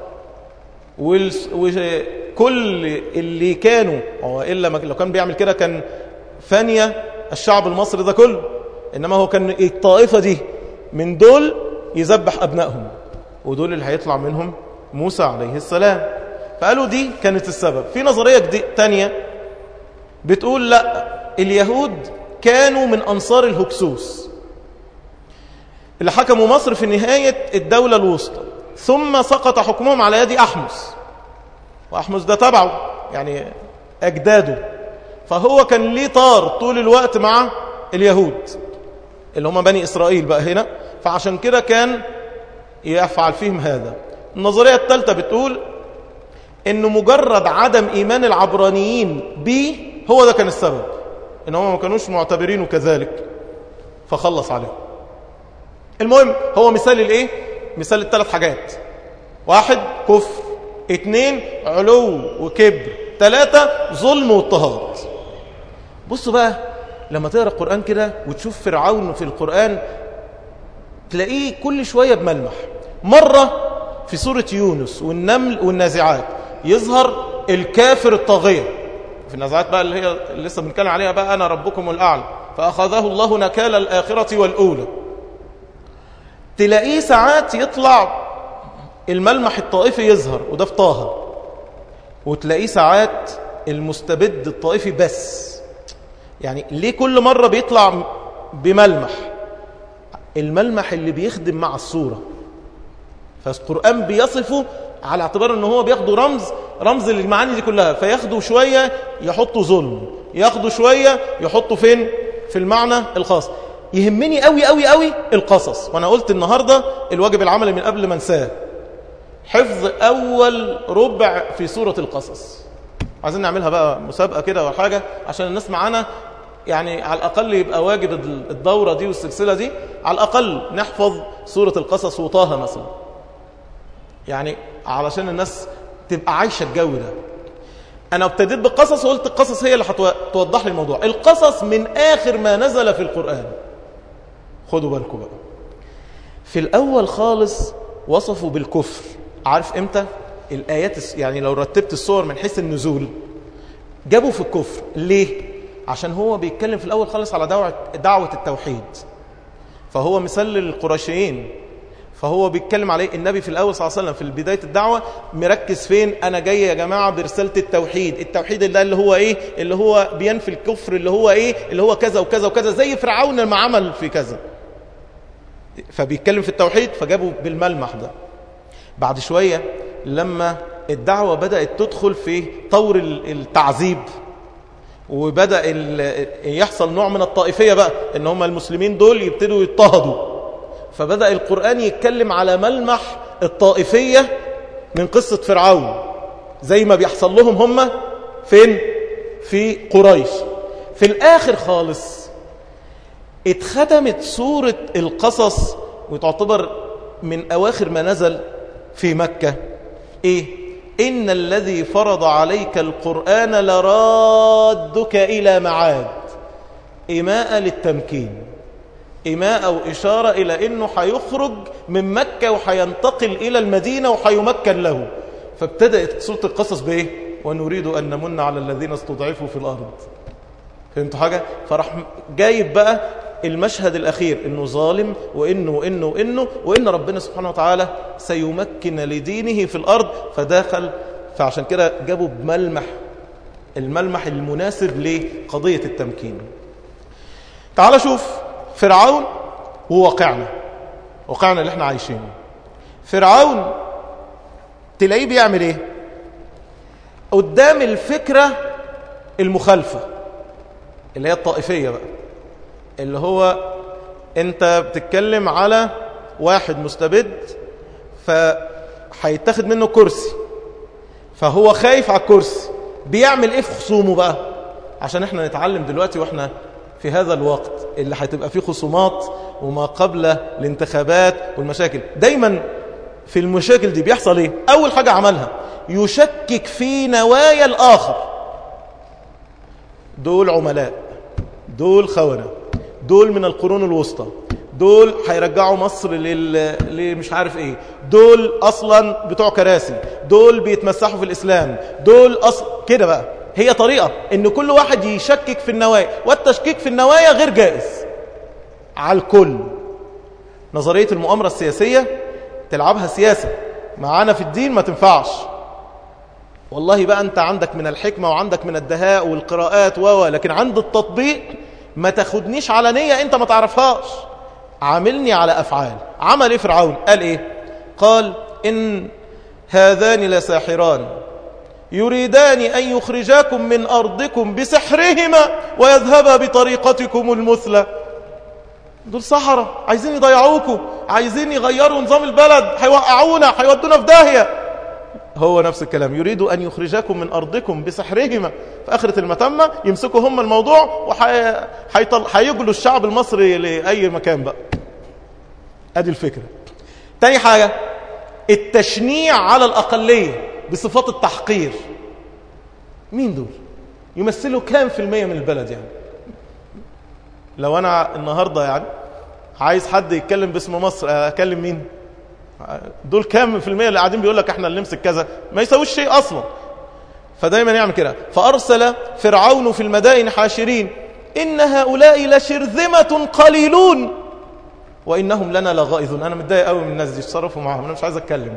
Speaker 1: وكل اللي كانوا هو إلا لو كان بيعمل كده كان فانية الشعب المصري ده كله إنما هو كان الطائفة دي من دول يذبح أبنائهم ودول اللي هيطلع منهم موسى عليه السلام فقالوا دي كانت السبب في نظرية تانية بتقول لا اليهود كانوا من أنصار الهكسوس اللي حكموا مصر في نهاية الدولة الوسطى ثم سقط حكمهم على يد أحمس وأحمس ده تبعه يعني أجداده فهو كان ليه طار طول الوقت مع اليهود اللي هم بني إسرائيل بقى هنا فعشان كده كان يفعل فيهم هذا النظرية الثالثة بتقول انه مجرد عدم ايمان العبرانيين به هو ده كان السبب ان هم ما كانوش معتبرينه كذلك فخلص عليهم المهم هو مثال الايه مثال الثلاث حاجات واحد كفر اتنين علو وكبر ثلاثة ظلم واضطهاد بصوا بقى لما تقرأ القرآن كده وتشوف فرعون في القرآن تلاقيه كل شوية بملمح مرة في سورة يونس والنمل والنازعات يظهر الكافر الطاغية في النزعات بقى اللي هي اللي لسه بنتكلم عليها بقى أنا ربكم الأعلى فأخذه الله نكال الآخرة والأولى تلاقيه ساعات يطلع الملمح الطائفي يظهر وده في طه وتلاقيه ساعات المستبد الطائفي بس يعني ليه كل مرة بيطلع بملمح الملمح اللي بيخدم مع الصورة فالقرآن بيصفه على اعتبار ان هو بياخده رمز رمز للمعاني دي كلها فياخده شوية يحطه ظلم ياخده شوية يحطه فين في المعنى الخاص يهمني قوي قوي قوي القصص وانا قلت النهاردة الواجب العملي من قبل ما انساه حفظ اول ربع في سورة القصص عايزين نعملها بقى مسابقة كده ولا حاجة عشان الناس معانا يعني على الأقل يبقى واجب الدورة دي والسلسلة دي على الأقل نحفظ سورة القصص وطه مثلا يعني علشان الناس تبقى عايشة الجو ده أنا ابتديت بالقصص وقلت القصص هي اللي هتوضح لي الموضوع القصص من آخر ما نزل في القرآن خدوا بالكم بقى في الأول خالص وصفوا بالكفر عارف إمتى الآيات يعني لو رتبت الصور من حيث النزول جابوا في الكفر ليه عشان هو بيتكلم في الأول خالص على دعوة, دعوة التوحيد فهو مثل للقرشيين فهو بيتكلم عليه النبي في الأول صلى الله عليه وسلم في بداية الدعوة مركز فين أنا جاي يا جماعة برسالة التوحيد التوحيد ده اللي هو إيه اللي هو بينفي الكفر اللي هو إيه اللي هو كذا وكذا وكذا زي فرعون لما عمل في كذا فبيتكلم في التوحيد فجابوا بالملمح ده بعد شوية لما الدعوة بدأت تدخل في طور التعذيب وبدأ يحصل نوع من الطائفية بقى ان هم المسلمين دول يبتدوا يضطهدوا فبدأ القرآن يتكلم على ملمح الطائفية من قصة فرعون زي ما بيحصل لهم هم فين في قريش في الآخر خالص اتختمت سورة القصص وتعتبر من أواخر ما نزل في مكة إيه إن الذي فرض عليك القرآن لرادك إلى معاد إماء للتمكين إماء أو إشارة إلى أنه حيخرج من مكة وحينتقل إلى المدينة وحيمكن له فابتدأت سورة القصص بإيه ونريد أن نمن على الذين استضعفوا في الأرض فهمتوا حاجة فراح جايب بقى المشهد الأخير إنه ظالم وإنه وإنه وإنه وإن ربنا سبحانه وتعالى سيمكن لدينه في الأرض فداخل فعشان كده جابوا بملمح الملمح المناسب لقضية التمكين تعال شوف فرعون وواقعنا واقعنا اللي احنا عايشينه فرعون تلاقيه بيعمل ايه قدام الفكرة المخالفة اللي هي الطائفية بقى اللي هو انت بتتكلم على واحد مستبد فهيتاخد منه كرسي فهو خايف على الكرسي بيعمل ايه في خصومه بقى عشان احنا نتعلم دلوقتي واحنا في هذا الوقت اللي هتبقى فيه خصومات وما قبل الانتخابات والمشاكل دايما في المشاكل دي بيحصل ايه اول حاجة عملها يشكك في نوايا الاخر دول عملاء دول خونة دول من القرون الوسطى دول هيرجعوا مصر لل... مش عارف ايه دول اصلا بتوع كراسي دول بيتمسحوا في الاسلام دول اصلا كده بقى هي طريقة ان كل واحد يشكك في النوايا والتشكيك في النوايا غير جائز على الكل نظرية المؤامرة السياسية تلعبها سياسة معانا في الدين ما تنفعش والله بقى انت عندك من الحكمة وعندك من الدهاء والقراءات و لكن عند التطبيق ما تاخدنيش على نية انت ما تعرفهاش عاملني على افعال عمل ايه فرعون قال ايه قال ان هذان لساحران يريدان أن يخرجاكم من أرضكم بسحرهما ويذهبا بطريقتكم المثلى دول سحرة عايزين يضيعوكم عايزين يغيروا نظام البلد هيوقعونا هيودونا في داهية هو نفس الكلام يريد أن يخرجاكم من أرضكم بسحرهما في آخرة المتمة يمسكوا هم الموضوع وهيجلوا الشعب المصري لأي مكان بقى أدي الفكرة تاني حاجة التشنيع على الأقلية بصفات التحقير مين دول يمثلوا كام في المية من البلد يعني لو أنا النهاردة يعني عايز حد يتكلم باسم مصر أكلم مين دول كام في المية اللي قاعدين بيقول لك احنا اللي نمسك كذا ما يسويش شيء أصلا فدايما يعمل كده فأرسل فرعون في المدائن حاشرين إن هؤلاء لشرذمة قليلون وإنهم لنا لغائظون أنا متضايق قوي من الناس دي تصرفوا معاهم أنا مش عايز أتكلم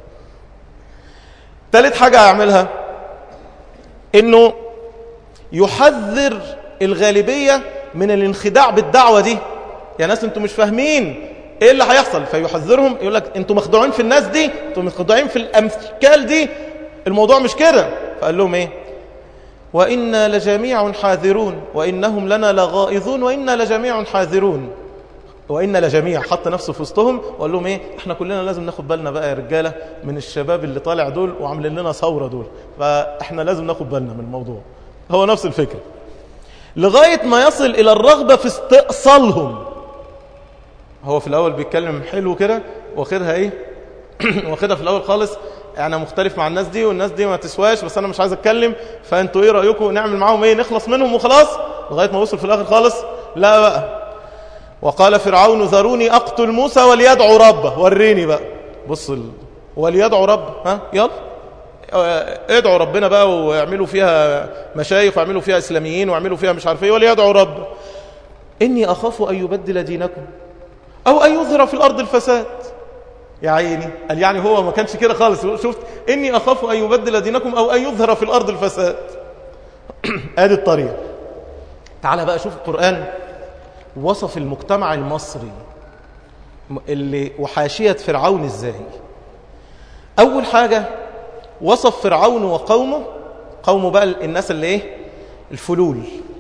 Speaker 1: ثالث حاجة أعملها إنه يحذر الغالبية من الانخداع بالدعوة دي يا ناس انتوا مش فاهمين ايه اللي هيحصل فيحذرهم يقول لك انتوا مخدوعين في الناس دي انتوا مخدوعين في الامثال دي الموضوع مش كده فقال لهم ايه وإنا لجميع حاذرون وإنهم لنا لغائظون وإنا لجميع حاذرون وإنا لجميع حط نفسه في وسطهم وقال لهم إيه إحنا كلنا لازم ناخد بالنا بقى يا رجالة من الشباب اللي طالع دول وعاملين لنا ثورة دول فإحنا لازم ناخد بالنا من الموضوع هو نفس الفكرة لغاية ما يصل إلى الرغبة في استئصالهم هو في الأول بيتكلم حلو كده واخدها إيه واخدها في الأول خالص انا مختلف مع الناس دي والناس دي ما تسواش بس انا مش عايز اتكلم فانتوا ايه رايكم نعمل معاهم ايه نخلص منهم وخلاص لغايه ما وصل في الاخر خالص لا بقى وقال فرعون ذروني اقتل موسى وليدعو ربه وريني بقى بص ال... وليدعو ربه ها يلا ادعوا ربنا بقى واعملوا فيها مشايخ واعملوا فيها اسلاميين واعملوا فيها مش عارف ايه وليدعو ربه اني اخاف ان يبدل دينكم او ان يظهر في الارض الفساد يا عيني قال يعني هو ما كانش كده خالص شفت إني أخاف أن يبدل دينكم أو أن يظهر في الأرض الفساد ادي الطريق تعال بقى شوف القرآن وصف المجتمع المصري اللي وحاشية فرعون ازاي أول حاجة وصف فرعون وقومه قومه بقى الناس اللي ايه الفلول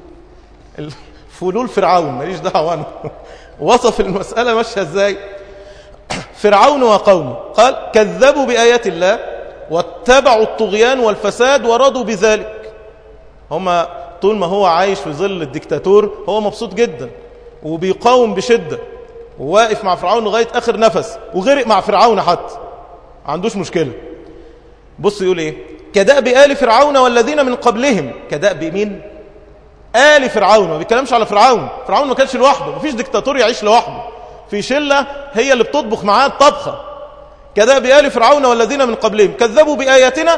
Speaker 1: فلول فرعون ماليش دعوه انا وصف المسألة ماشيه ازاي فرعون وقومه قال كذبوا بآيات الله واتبعوا الطغيان والفساد ورضوا بذلك هما طول ما هو عايش في ظل الدكتاتور هو مبسوط جدا وبيقاوم بشدة وواقف مع فرعون لغاية آخر نفس وغرق مع فرعون حتى عندوش مشكلة بص يقول ايه كدأب آل فرعون والذين من قبلهم كدأب مين آل فرعون ما بيتكلمش على فرعون فرعون ما كانش لوحده مفيش دكتاتور يعيش لوحده في شلة هي اللي بتطبخ معاه الطبخة كذاب آل فرعون والذين من قبلهم كذبوا بآياتنا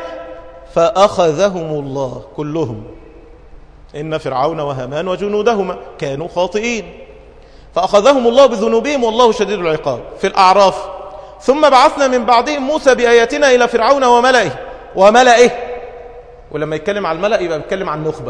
Speaker 1: فأخذهم الله كلهم إن فرعون وهامان وجنودهما كانوا خاطئين فأخذهم الله بذنوبهم والله شديد العقاب في الأعراف ثم بعثنا من بعدهم موسى بآياتنا إلى فرعون وملئه وملئه ولما يتكلم عن الملأ يبقى بيتكلم عن نخبة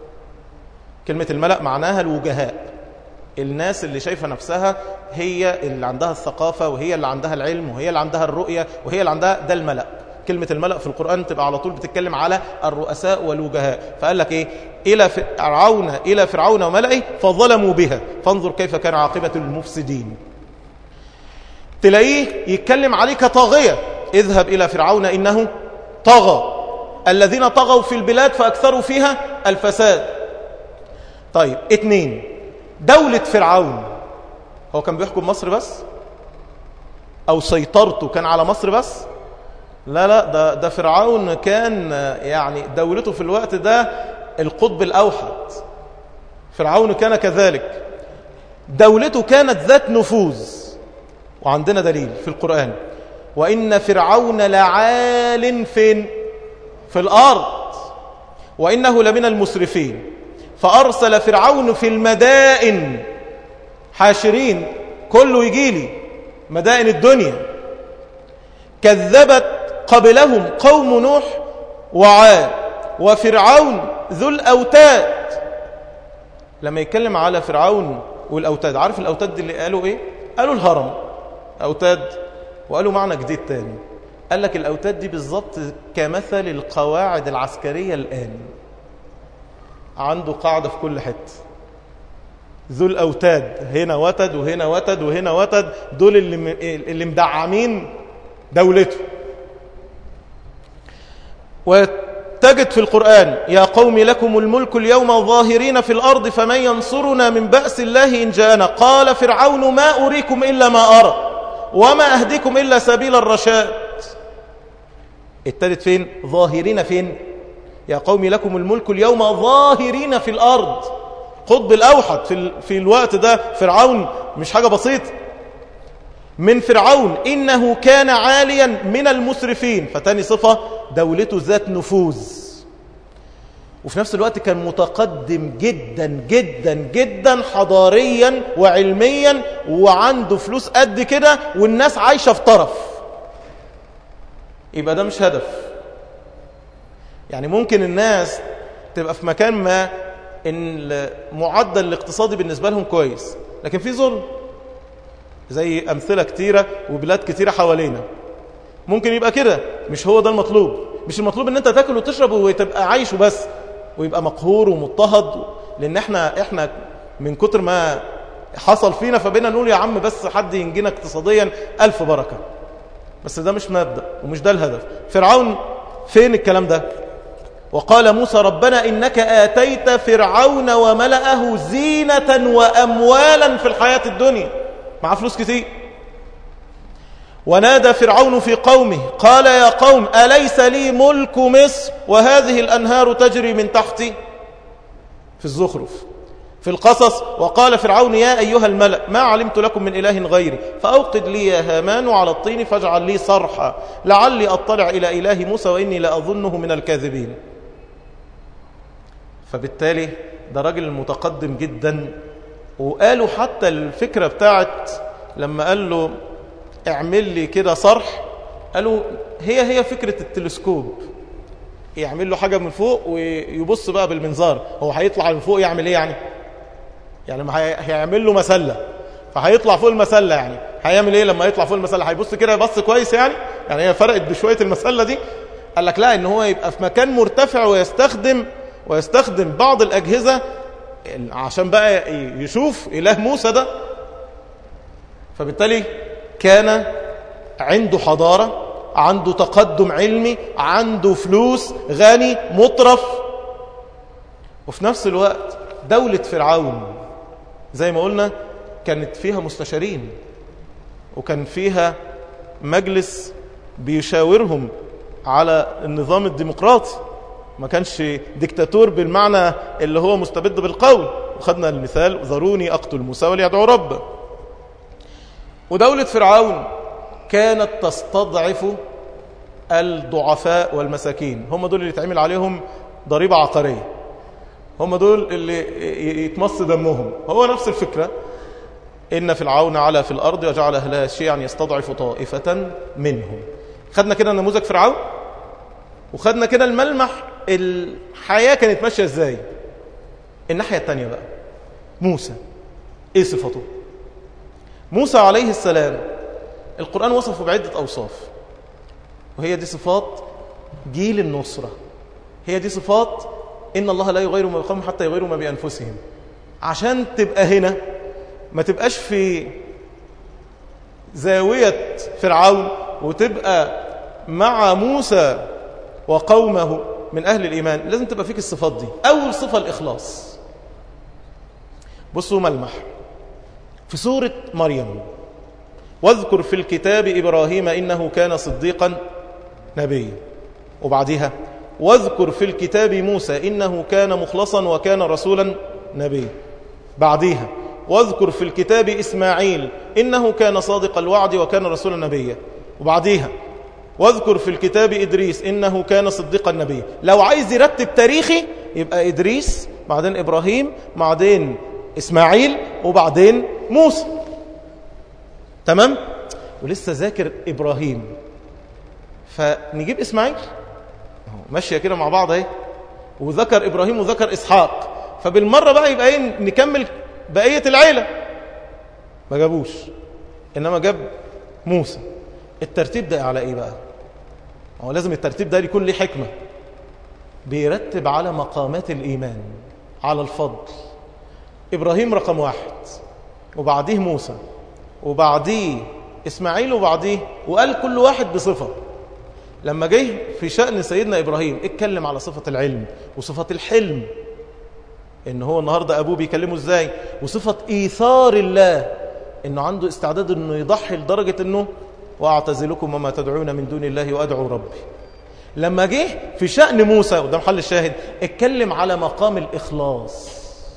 Speaker 1: كلمة الملأ معناها الوجهاء الناس اللي شايفة نفسها هي اللي عندها الثقافة وهي اللي عندها العلم وهي اللي عندها الرؤية وهي اللي عندها ده الملأ كلمة الملأ في القرآن تبقى على طول بتتكلم على الرؤساء والوجهاء فقال لك إيه إلى فرعون إلى فرعون وملئه فظلموا بها فانظر كيف كان عاقبة المفسدين تلاقيه يتكلم عليه كطاغية اذهب إلى فرعون إنه طغى الذين طغوا في البلاد فأكثروا فيها الفساد طيب اتنين دولة فرعون هو كان بيحكم مصر بس أو سيطرته كان على مصر بس لا لا ده, ده فرعون كان يعني دولته في الوقت ده القطب الأوحد فرعون كان كذلك دولته كانت ذات نفوذ وعندنا دليل في القرآن وإن فرعون لعال فين في الأرض وإنه لمن المسرفين فأرسل فرعون في المدائن حاشرين كله يجيلي مدائن الدنيا كذبت قبلهم قوم نوح وعاد وفرعون ذو الأوتاد لما يتكلم على فرعون والأوتاد عارف الأوتاد دي اللي قالوا إيه قالوا الهرم أوتاد وقالوا معنى جديد تاني قال لك الأوتاد دي بالظبط كمثل القواعد العسكرية الآن عنده قاعدة في كل حتة ذو الأوتاد هنا وتد وهنا وتد وهنا وتد دول اللي, اللي مدعمين دولته وتجد في القرآن يا قوم لكم الملك اليوم ظاهرين في الأرض فمن ينصرنا من بأس الله إن جاءنا قال فرعون ما أريكم إلا ما أرى وما أهديكم إلا سبيل الرشاد ابتدت فين ظاهرين فين يا قوم لكم الملك اليوم ظاهرين في الأرض قطب الأوحد في, في الوقت ده فرعون مش حاجة بسيطة من فرعون إنه كان عاليا من المسرفين فتاني صفة دولته ذات نفوذ وفي نفس الوقت كان متقدم جدا جدا جدا حضاريا وعلميا وعنده فلوس قد كده والناس عايشة في طرف يبقى ده مش هدف يعني ممكن الناس تبقى في مكان ما ان المعدل الاقتصادي بالنسبة لهم كويس لكن في ظلم زي أمثلة كتيرة وبلاد كتيرة حوالينا ممكن يبقى كده مش هو ده المطلوب مش المطلوب ان انت تاكل وتشرب وتبقى عايش وبس ويبقى مقهور ومضطهد لان احنا احنا من كتر ما حصل فينا فبينا نقول يا عم بس حد ينجينا اقتصاديا ألف بركة بس ده مش مبدأ ومش ده الهدف فرعون فين الكلام ده وقال موسى ربنا إنك آتيت فرعون وملأه زينة وأموالا في الحياة الدنيا مع فلوس كتير ونادى فرعون في قومه قال يا قوم أليس لي ملك مصر وهذه الأنهار تجري من تحتي في الزخرف في القصص وقال فرعون يا أيها الملأ ما علمت لكم من إله غيري فأوقد لي يا هامان على الطين فاجعل لي صرحا لعلي أطلع إلى إله موسى وإني لأظنه من الكاذبين فبالتالي ده راجل متقدم جدا وقالوا حتى الفكرة بتاعت لما قال له اعمل لي كده صرح قالوا هي هي فكرة التلسكوب يعمل له حاجة من فوق ويبص بقى بالمنظار هو هيطلع من فوق يعمل ايه يعني يعني ما هيعمل له مسلة فهيطلع فوق المسلة يعني هيعمل ايه لما يطلع فوق المسلة هيبص كده يبص كويس يعني يعني هي فرقت بشوية المسلة دي قال لك لا ان هو يبقى في مكان مرتفع ويستخدم ويستخدم بعض الأجهزة عشان بقى يشوف إله موسى ده فبالتالي كان عنده حضارة عنده تقدم علمي عنده فلوس غني مطرف وفي نفس الوقت دولة فرعون زي ما قلنا كانت فيها مستشارين وكان فيها مجلس بيشاورهم على النظام الديمقراطي ما كانش ديكتاتور بالمعنى اللي هو مستبد بالقول وخدنا المثال ذروني أقتل موسى وليدعو ربه ودولة فرعون كانت تستضعف الضعفاء والمساكين هم دول اللي يتعمل عليهم ضريبة عقارية هم دول اللي يتمص دمهم هو نفس الفكرة إن فرعون علا في الأرض وجعل أهلها شيعا يستضعف طائفة منهم خدنا كده نموذج فرعون وخدنا كده الملمح الحياة كانت ماشية ازاي الناحية التانية بقى موسى ايه صفته موسى عليه السلام القرآن وصفه بعدة أوصاف وهي دي صفات جيل النصرة هي دي صفات إن الله لا يغير ما بقوم حتى يغيروا ما بأنفسهم عشان تبقى هنا ما تبقاش في زاوية فرعون وتبقى مع موسى وقومه من أهل الإيمان لازم تبقى فيك الصفات دي أول صفة الإخلاص بصوا ملمح في سورة مريم واذكر في الكتاب إبراهيم إنه كان صديقا نبيا وبعدها واذكر في الكتاب موسى إنه كان مخلصا وكان رسولا نبيا بعدها واذكر في الكتاب إسماعيل إنه كان صادق الوعد وكان رسولا نبيا وبعديها واذكر في الكتاب إدريس إنه كان صديقا نبيا لو عايز يرتب تاريخي يبقى إدريس بعدين إبراهيم بعدين إسماعيل وبعدين موسى تمام ولسه ذاكر إبراهيم فنجيب إسماعيل ماشية كده مع بعض اهي وذكر إبراهيم وذكر إسحاق فبالمرة بقى يبقى ايه نكمل بقية العيلة ما جابوش إنما جاب موسى الترتيب ده على ايه بقى هو لازم الترتيب ده يكون ليه حكمة بيرتب على مقامات الإيمان على الفضل إبراهيم رقم واحد وبعديه موسى وبعديه إسماعيل وبعديه وقال كل واحد بصفة لما جه في شأن سيدنا إبراهيم اتكلم على صفة العلم وصفة الحلم إن هو النهاردة أبوه بيكلمه إزاي وصفة إيثار الله إنه عنده استعداد إنه يضحي لدرجة إنه وأعتزلكم وما تدعون من دون الله وأدعو ربي لما جه في شأن موسى وده محل الشاهد اتكلم على مقام الإخلاص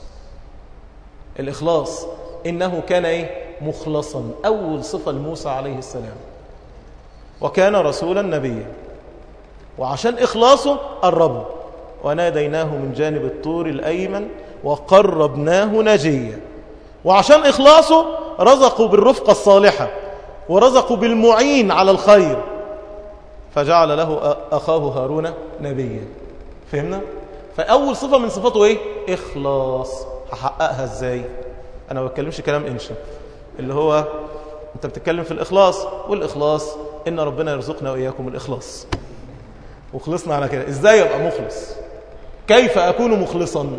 Speaker 1: الإخلاص إنه كان إيه مخلصا أول صفة لموسى عليه السلام وكان رسولا نبيا وعشان إخلاصه قربوا وناديناه من جانب الطور الأيمن وقربناه نجيا وعشان إخلاصه رزقوا بالرفقة الصالحة ورزقوا بالمعين على الخير فجعل له أخاه هارون نبيا فهمنا؟ فأول صفة من صفاته إيه؟ إخلاص هحققها إزاي؟ أنا ما بتكلمش كلام إنشاء اللي هو أنت بتتكلم في الإخلاص والإخلاص إن ربنا يرزقنا وإياكم الإخلاص وخلصنا على كده إزاي أبقى مخلص؟ كيف أكون مخلصا؟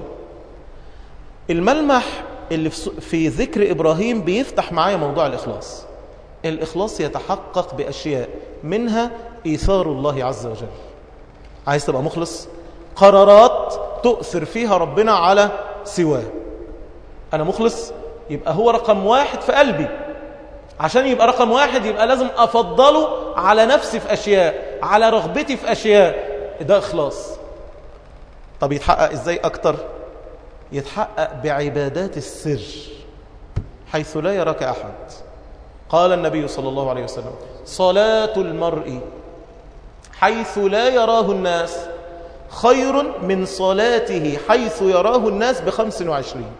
Speaker 1: الملمح اللي في ذكر إبراهيم بيفتح معايا موضوع الإخلاص الإخلاص يتحقق بأشياء منها إيثار الله عز وجل عايز تبقى مخلص قرارات تؤثر فيها ربنا على سواه أنا مخلص يبقى هو رقم واحد في قلبي عشان يبقى رقم واحد يبقى لازم أفضله على نفسي في أشياء على رغبتي في أشياء ده إخلاص طب يتحقق إزاي أكتر يتحقق بعبادات السر حيث لا يراك أحد قال النبي صلى الله عليه وسلم صلاة المرء حيث لا يراه الناس خير من صلاته حيث يراه الناس بخمس وعشرين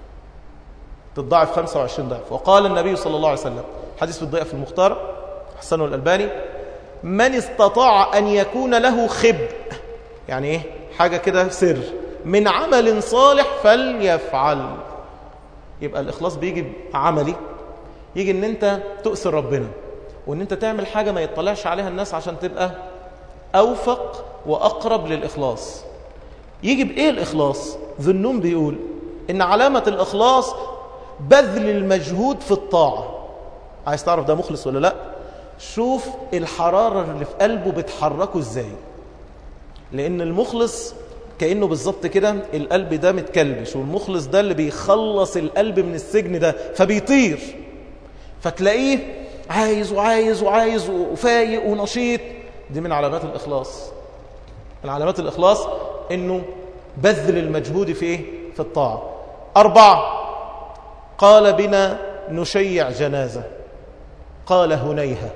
Speaker 1: تضاعف خمسة وعشرين ضعف وقال النبي صلى الله عليه وسلم حديث في الضيئة في المختار حسنه الألباني من استطاع أن يكون له خب يعني إيه حاجة كده سر من عمل صالح فليفعل يبقى الإخلاص بيجي عملي يجي ان انت تؤثر ربنا وان انت تعمل حاجة ما يطلعش عليها الناس عشان تبقى أوفق وأقرب للإخلاص يجي بإيه الإخلاص ذنون بيقول إن علامة الإخلاص بذل المجهود في الطاعة عايز تعرف ده مخلص ولا لا شوف الحرارة اللي في قلبه بتحركه ازاي لأن المخلص كأنه بالظبط كده القلب ده متكلبش والمخلص ده اللي بيخلص القلب من السجن ده فبيطير فتلاقيه عايز وعايز وعايز وفايق ونشيط دي من علامات الإخلاص من علامات الإخلاص إنه بذل المجهود في إيه؟ في الطاعة أربعة قال بنا نشيع جنازة قال هنيها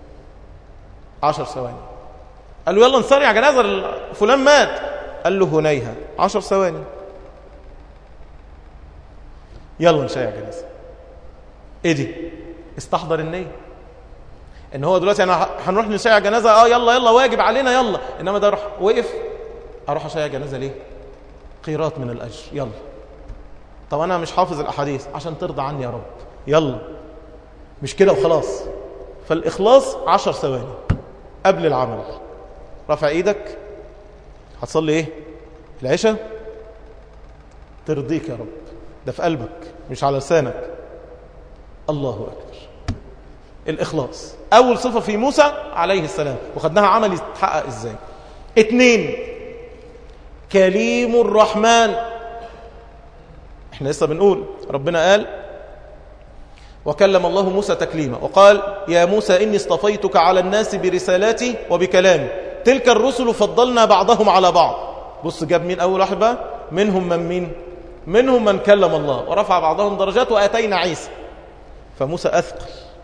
Speaker 1: عشر ثواني قال له يلا نسرع جنازة فلان مات قال له هنيها عشر ثواني يلا نشيع جنازة ايه دي استحضر النية ان هو دلوقتي انا هنروح نشيع جنازة اه يلا يلا واجب علينا يلا انما ده راح وقف اروح اشيع جنازة ليه قيرات من الاجر يلا طب انا مش حافظ الاحاديث عشان ترضى عني يا رب يلا مش كده وخلاص فالاخلاص عشر ثواني قبل العمل رفع ايدك هتصلي ايه العشاء ترضيك يا رب ده في قلبك مش على لسانك الله أكبر الإخلاص أول صفة في موسى عليه السلام وخدناها عمل يتحقق إزاي اتنين كليم الرحمن احنا لسه بنقول ربنا قال وكلم الله موسى تكليما وقال يا موسى إني اصطفيتك على الناس برسالاتي وبكلامي تلك الرسل فضلنا بعضهم على بعض بص جاب مين أول واحد بقى منهم من مين منهم من كلم الله ورفع بعضهم درجات وآتينا عيسى فموسى أثقل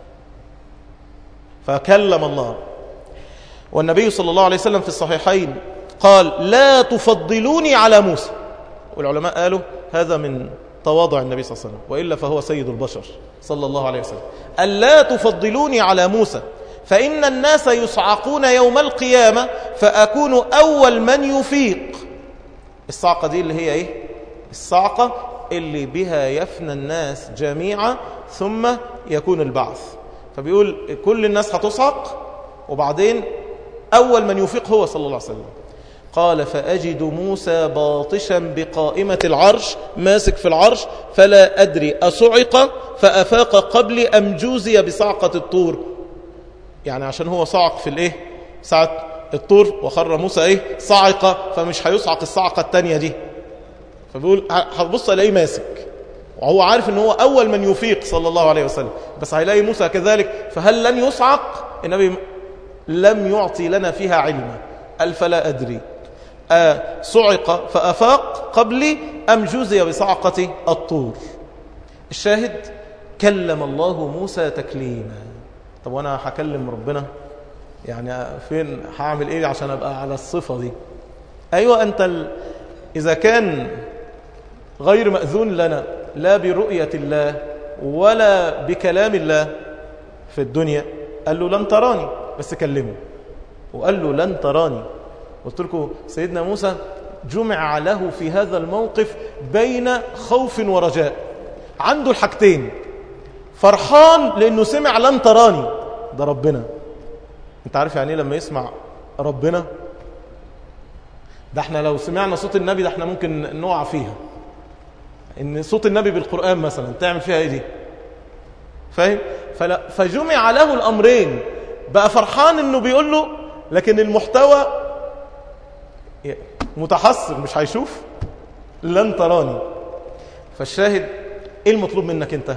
Speaker 1: فكلم الله والنبي صلى الله عليه وسلم في الصحيحين قال لا تفضلوني على موسى والعلماء قالوا هذا من تواضع النبي صلى الله عليه وسلم وإلا فهو سيد البشر صلى الله عليه وسلم ألا تفضلوني على موسى فإن الناس يصعقون يوم القيامة فأكون أول من يفيق الصعقة دي اللي هي إيه الصعقة اللي بها يفنى الناس جميعا ثم يكون البعث فبيقول كل الناس هتصعق وبعدين أول من يفيق هو صلى الله عليه وسلم قال فأجد موسى باطشا بقائمة العرش ماسك في العرش فلا أدري أصعق فأفاق قبل أم جوزي بصعقة الطور يعني عشان هو صعق في الايه ساعة الطور وخر موسى ايه صعق فمش هيصعق الصعقة التانية دي فبيقول هتبص الاقيه ماسك وهو عارف ان هو اول من يفيق صلى الله عليه وسلم بس هيلاقي موسى كذلك فهل لن يصعق النبي لم يعطي لنا فيها علما قال فلا ادري آه صعق فافاق قبلي ام جزي بصعقة الطور الشاهد كلم الله موسى تكليما طب وانا هكلم ربنا يعني فين هعمل ايه عشان ابقى على الصفة دي أيوة أنت ال... إذا كان غير مأذون لنا لا برؤية الله ولا بكلام الله في الدنيا قال له لن تراني بس كلمه وقال له لن تراني قلت لكم سيدنا موسى جمع له في هذا الموقف بين خوف ورجاء عنده الحاجتين فرحان لأنه سمع لن تراني ده ربنا انت عارف يعني لما يسمع ربنا ده احنا لو سمعنا صوت النبي ده احنا ممكن نقع فيها ان صوت النبي بالقرآن مثلا تعمل فيها ايه دي فاهم فلا فجمع له الامرين بقى فرحان انه بيقول له لكن المحتوى متحسر مش هيشوف لن تراني فالشاهد ايه المطلوب منك انت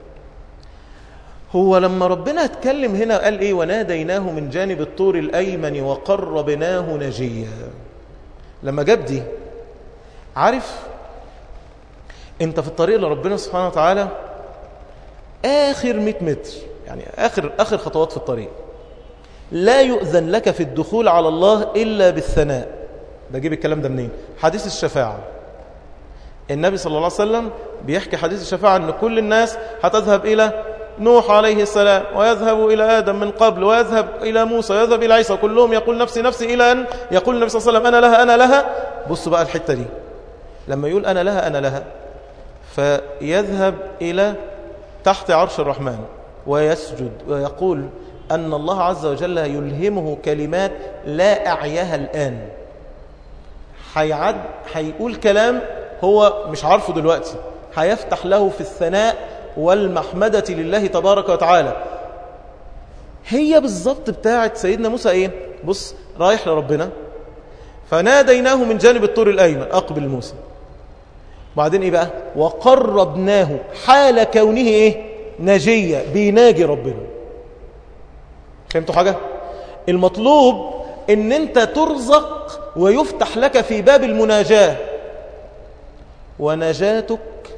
Speaker 1: هو لما ربنا اتكلم هنا قال ايه وناديناه من جانب الطور الايمن وقربناه نجيا لما جاب دي عارف انت في الطريق لربنا سبحانه وتعالى اخر 100 متر يعني اخر اخر خطوات في الطريق لا يؤذن لك في الدخول على الله الا بالثناء ده جيب الكلام ده منين حديث الشفاعه النبي صلى الله عليه وسلم بيحكي حديث الشفاعه ان كل الناس هتذهب الى نوح عليه السلام ويذهب إلى آدم من قبل ويذهب إلى موسى ويذهب إلى عيسى كلهم يقول نفسي نفسي إلى أن يقول النبي صلى الله عليه وسلم أنا لها أنا لها بصوا بقى الحتة دي لما يقول أنا لها أنا لها فيذهب إلى تحت عرش الرحمن ويسجد ويقول أن الله عز وجل يلهمه كلمات لا أعيها الآن هيعد هيقول كلام هو مش عارفه دلوقتي هيفتح له في الثناء والمحمدة لله تبارك وتعالى هي بالظبط بتاعت سيدنا موسى ايه بص رايح لربنا فناديناه من جانب الطور الأيمن أقبل موسى بعدين ايه بقى وقربناه حال كونه ايه نجية بيناجي ربنا فهمتوا حاجة المطلوب ان انت ترزق ويفتح لك في باب المناجاة ونجاتك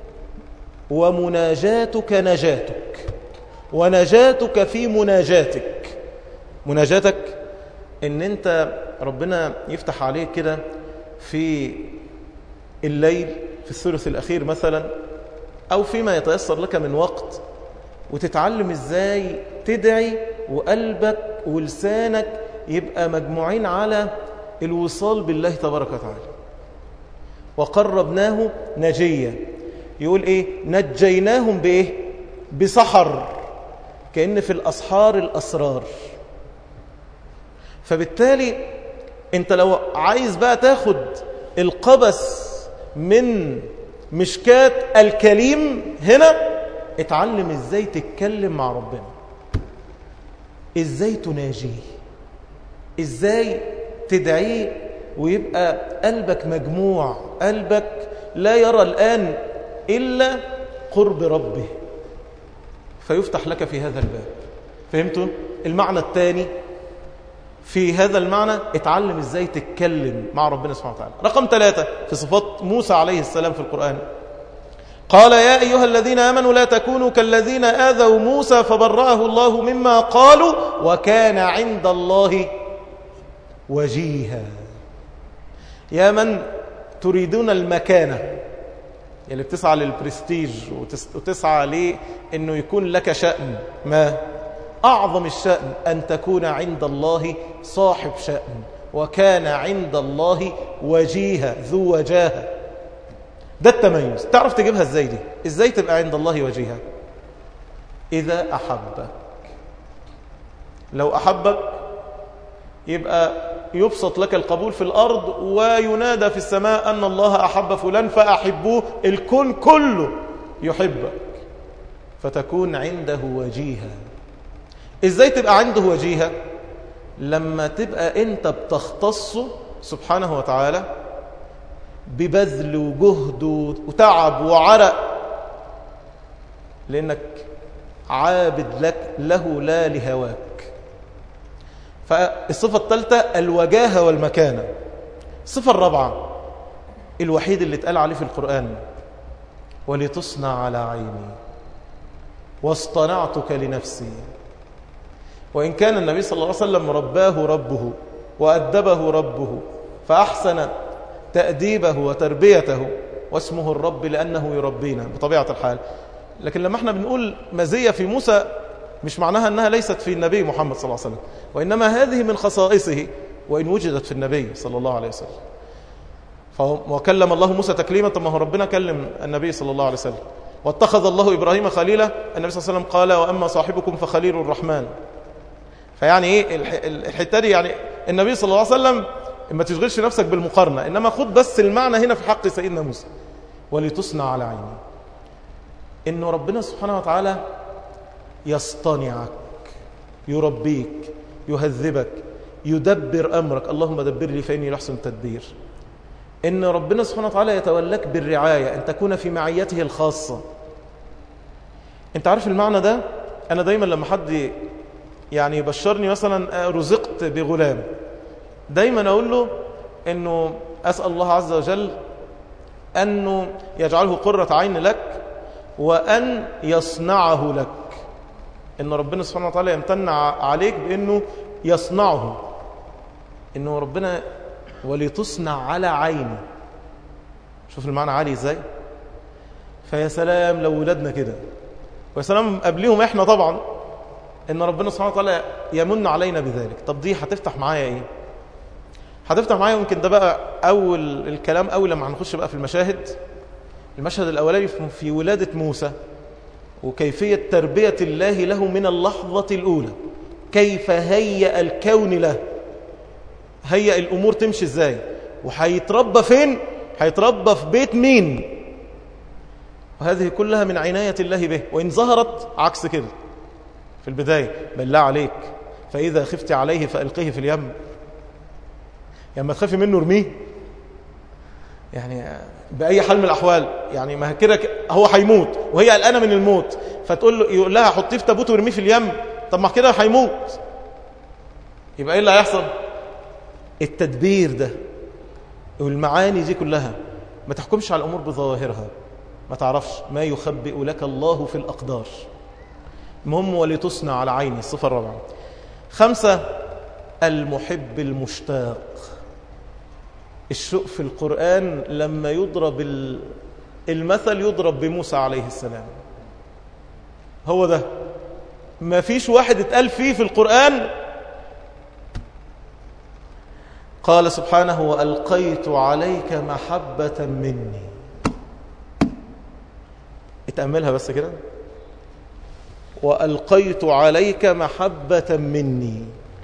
Speaker 1: ومناجاتك نجاتك ونجاتك في مناجاتك مناجاتك ان انت ربنا يفتح عليك كده في الليل في الثلث الأخير مثلا أو فيما يتيسر لك من وقت وتتعلم ازاي تدعي وقلبك ولسانك يبقى مجموعين على الوصال بالله تبارك وتعالى وقربناه نجيا يقول ايه نجيناهم بايه بسحر كأن في الأسحار الأسرار فبالتالي انت لو عايز بقى تاخد القبس من مشكات الكليم هنا اتعلم ازاي تتكلم مع ربنا ازاي تناجيه ازاي تدعيه ويبقى قلبك مجموع قلبك لا يرى الآن إلا قرب ربه فيفتح لك في هذا الباب فهمتوا المعنى الثاني في هذا المعنى اتعلم ازاي تتكلم مع ربنا سبحانه وتعالى رقم ثلاثة في صفات موسى عليه السلام في القرآن قال يا أيها الذين آمنوا لا تكونوا كالذين آذوا موسى فبرأه الله مما قالوا وكان عند الله وجيها يا من تريدون المكانة اللي بتسعى للبرستيج وتسعى لأنه يكون لك شأن ما أعظم الشأن أن تكون عند الله صاحب شأن وكان عند الله وجيها ذو وجاهة ده التميز تعرف تجيبها ازاي دي ازاي تبقى عند الله وجيها إذا أحبك لو أحبك يبقى يبسط لك القبول في الأرض وينادى في السماء أن الله أحب فلان فأحبوه الكون كله يحبك فتكون عنده وجيها ازاي تبقى عنده وجيها لما تبقى انت بتختصه سبحانه وتعالى ببذل وجهد وتعب وعرق لانك عابد لك له لا لهواك فالصفة الثالثة الوجاهة والمكانة الصفة الرابعة الوحيد اللي اتقال عليه في القرآن ولتصنع على عيني واصطنعتك لنفسي وإن كان النبي صلى الله عليه وسلم رباه ربه وأدبه ربه فأحسن تأديبه وتربيته واسمه الرب لأنه يربينا بطبيعة الحال لكن لما احنا بنقول مزية في موسى مش معناها أنها ليست في النبي محمد صلى الله عليه وسلم وإنما هذه من خصائصه وإن وجدت في النبي صلى الله عليه وسلم وكلم الله موسى تكليما طب ما هو ربنا كلم النبي صلى الله عليه وسلم واتخذ الله إبراهيم خليلا النبي صلى الله عليه وسلم قال وأما صاحبكم فخليل الرحمن فيعني ايه الحته دي يعني النبي صلى الله عليه وسلم ما تشغلش نفسك بالمقارنه انما خد بس المعنى هنا في حق سيدنا موسى ولتصنع على عيني انه ربنا سبحانه وتعالى يصطنعك يربيك يهذبك يدبر امرك اللهم دبر لي فاني لحسن التدبير ان ربنا سبحانه وتعالى يتولاك بالرعايه ان تكون في معيته الخاصه انت عارف المعنى ده انا دايما لما حد يعني يبشرني مثلا رزقت بغلام دايما أقول له أنه أسأل الله عز وجل أنه يجعله قرة عين لك وأن يصنعه لك إن ربنا سبحانه وتعالى يمتن عليك بأنه يصنعه إنه ربنا ولتصنع على عيني شوف المعنى عالي إزاي فيا سلام لو ولادنا كده ويا سلام قبليهم إحنا طبعا ان ربنا سبحانه وتعالى يمن علينا بذلك طب دي هتفتح معايا ايه هتفتح معايا يمكن ده بقى اول الكلام اول لما هنخش بقى في المشاهد المشهد الاولاني في ولاده موسى وكيفيه تربيه الله له من اللحظه الاولى كيف هيأ الكون له هيأ الامور تمشي ازاي وهيتربى فين هيتربى في بيت مين وهذه كلها من عنايه الله به وان ظهرت عكس كده في البداية بالله عليك فإذا خفت عليه فألقيه في اليم يعني ما تخافي منه ارميه يعني بأي حال من الأحوال يعني ما كده هو هيموت وهي قلقانة من الموت فتقول له يقول لها حطيه في تابوت وارميه في اليم طب ما كده هيموت يبقى ايه اللي هيحصل التدبير ده والمعاني دي كلها ما تحكمش على الأمور بظواهرها ما تعرفش ما يخبئ لك الله في الأقدار المهم ولتصنع على عيني الصفة الرابعة خمسة المحب المشتاق الشوق في القرآن لما يضرب المثل يضرب بموسى عليه السلام هو ده ما فيش واحد اتقال فيه في القرآن قال سبحانه وألقيت عليك محبة مني اتأملها بس كده وألقيت عليك محبة مني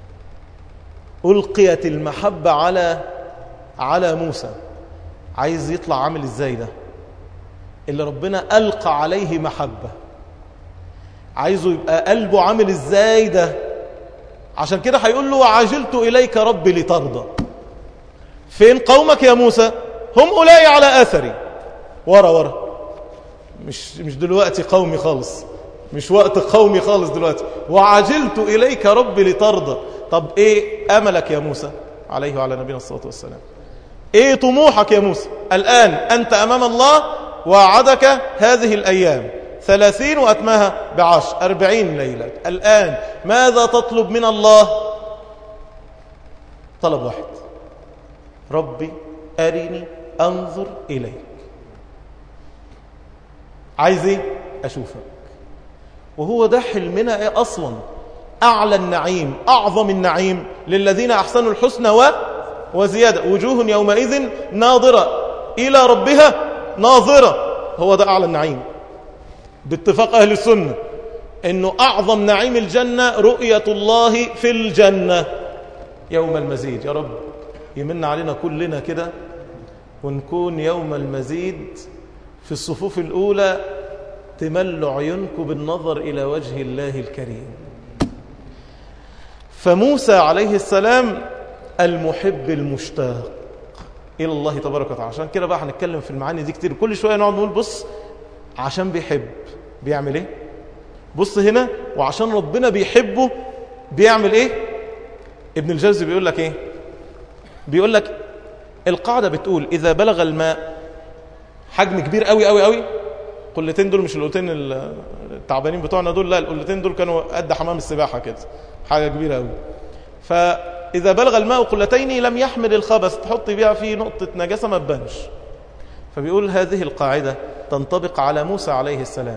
Speaker 1: ألقيت المحبة على على موسى عايز يطلع عامل ازاي ده اللي ربنا ألقى عليه محبة عايزه يبقى قلبه عامل ازاي ده عشان كده هيقول له وعجلت إليك ربي لترضى فين قومك يا موسى هم أولئي على أثري ورا ورا مش مش دلوقتي قومي خالص مش وقت قومي خالص دلوقتي وعجلت إليك ربي لترضى طب إيه أملك يا موسى عليه وعلى نبينا الصلاة والسلام إيه طموحك يا موسى الآن أنت أمام الله وعدك هذه الأيام ثلاثين وأتماها بعشر أربعين ليلة الآن ماذا تطلب من الله طلب واحد ربي أرني أنظر إليك عايز ايه أشوفك وهو ده حلمنا ايه أصلا أعلى النعيم أعظم النعيم للذين أحسنوا الحسنى و وزيادة وجوه يومئذ ناظرة إلى ربها ناظرة هو ده أعلى النعيم باتفاق أهل السنة أنه أعظم نعيم الجنة رؤية الله في الجنة يوم المزيد يا رب يمن علينا كلنا كده ونكون يوم المزيد في الصفوف الأولى تمل عيونكم بالنظر إلى وجه الله الكريم فموسى عليه السلام المحب المشتاق إلى الله تبارك وتعالى عشان كده بقى هنتكلم في المعاني دي كتير كل شوية نقعد نقول بص عشان بيحب بيعمل ايه بص هنا وعشان ربنا بيحبه بيعمل ايه ابن الجوزي بيقول لك ايه بيقول لك القاعدة بتقول إذا بلغ الماء حجم كبير قوي قوي قوي قلتين دول مش القلتين التعبانين بتوعنا دول لا القلتين دول كانوا قد حمام السباحة كده حاجة كبيرة قوي فإذا بلغ الماء قلتين لم يحمل الخبث تحط بها في نقطة نجاسة ما تبانش فبيقول هذه القاعدة تنطبق على موسى عليه السلام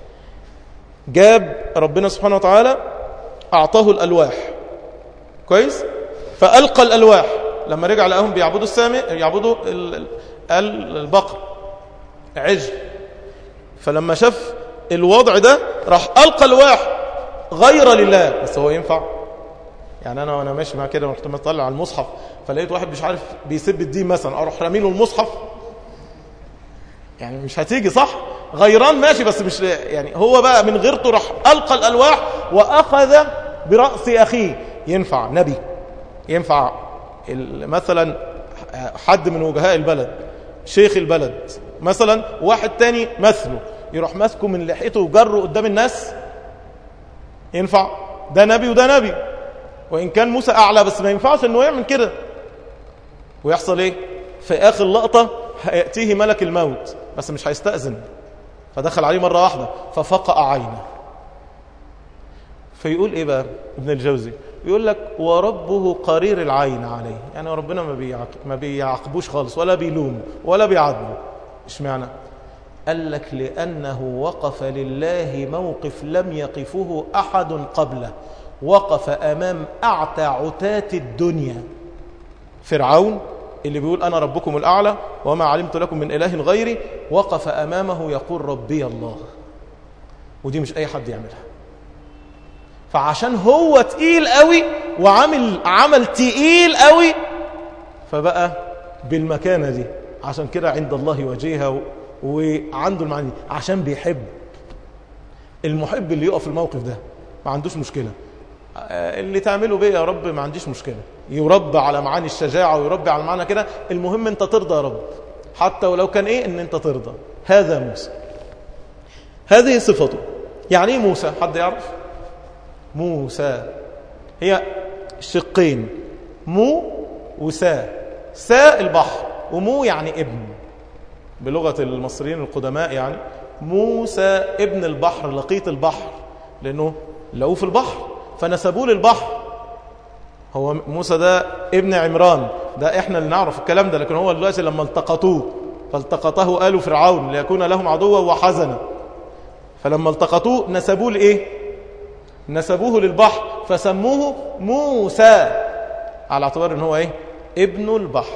Speaker 1: جاب ربنا سبحانه وتعالى أعطاه الألواح كويس فألقى الألواح لما رجع لقاهم بيعبدوا السامي يعبدوا البقر عجل فلما شاف الوضع ده راح ألقى الواح غير لله بس هو ينفع يعني انا وانا ماشي مع كده ورحت مطلع على المصحف فلقيت واحد مش عارف بيسب الدين مثلا اروح رامي له المصحف يعني مش هتيجي صح غيران ماشي بس مش يعني هو بقى من غيرته راح القى الالواح واخذ براس اخيه ينفع نبي ينفع مثلا حد من وجهاء البلد شيخ البلد مثلا واحد تاني مثله يروح ماسكه من لحيته وجره قدام الناس ينفع ده نبي وده نبي وإن كان موسى أعلى بس ما ينفعش أنه يعمل كده ويحصل إيه في آخر لقطة هيأتيه ملك الموت بس مش هيستأذن فدخل عليه مرة واحدة ففقع عينه فيقول إيه بقى ابن الجوزي يقول لك وربه قرير العين عليه يعني ربنا ما, بيعق... ما بيعاقبوش خالص ولا بيلوم ولا بيعاتبه اشمعنى قال لك لأنه وقف لله موقف لم يقفه أحد قبله وقف أمام أعتى عتاة الدنيا فرعون اللي بيقول أنا ربكم الأعلى وما علمت لكم من إله غيري وقف أمامه يقول ربي الله ودي مش أي حد يعملها فعشان هو تقيل قوي وعامل عمل تقيل قوي فبقى بالمكانة دي عشان كده عند الله وجيها وعنده المعاني عشان بيحب المحب اللي يقف في الموقف ده ما عندوش مشكلة اللي تعمله بيه يا رب ما عنديش مشكلة يربى على معاني الشجاعة ويربي على معنى كده المهم انت ترضى يا رب حتى ولو كان ايه ان انت ترضى هذا موسى هذه صفته يعني ايه موسى حد يعرف موسى هي شقين مو وسا سا البحر ومو يعني ابن بلغة المصريين القدماء يعني موسى ابن البحر لقيط البحر لأنه لقوه في البحر فنسبوه للبحر هو موسى ده ابن عمران ده احنا اللي نعرف الكلام ده لكن هو دلوقتي لما التقطوه فالتقطه آل فرعون ليكون لهم عدوا وحزنا فلما التقطوه نسبوه لإيه نسبوه للبحر فسموه موسى على اعتبار ان هو ايه ابن البحر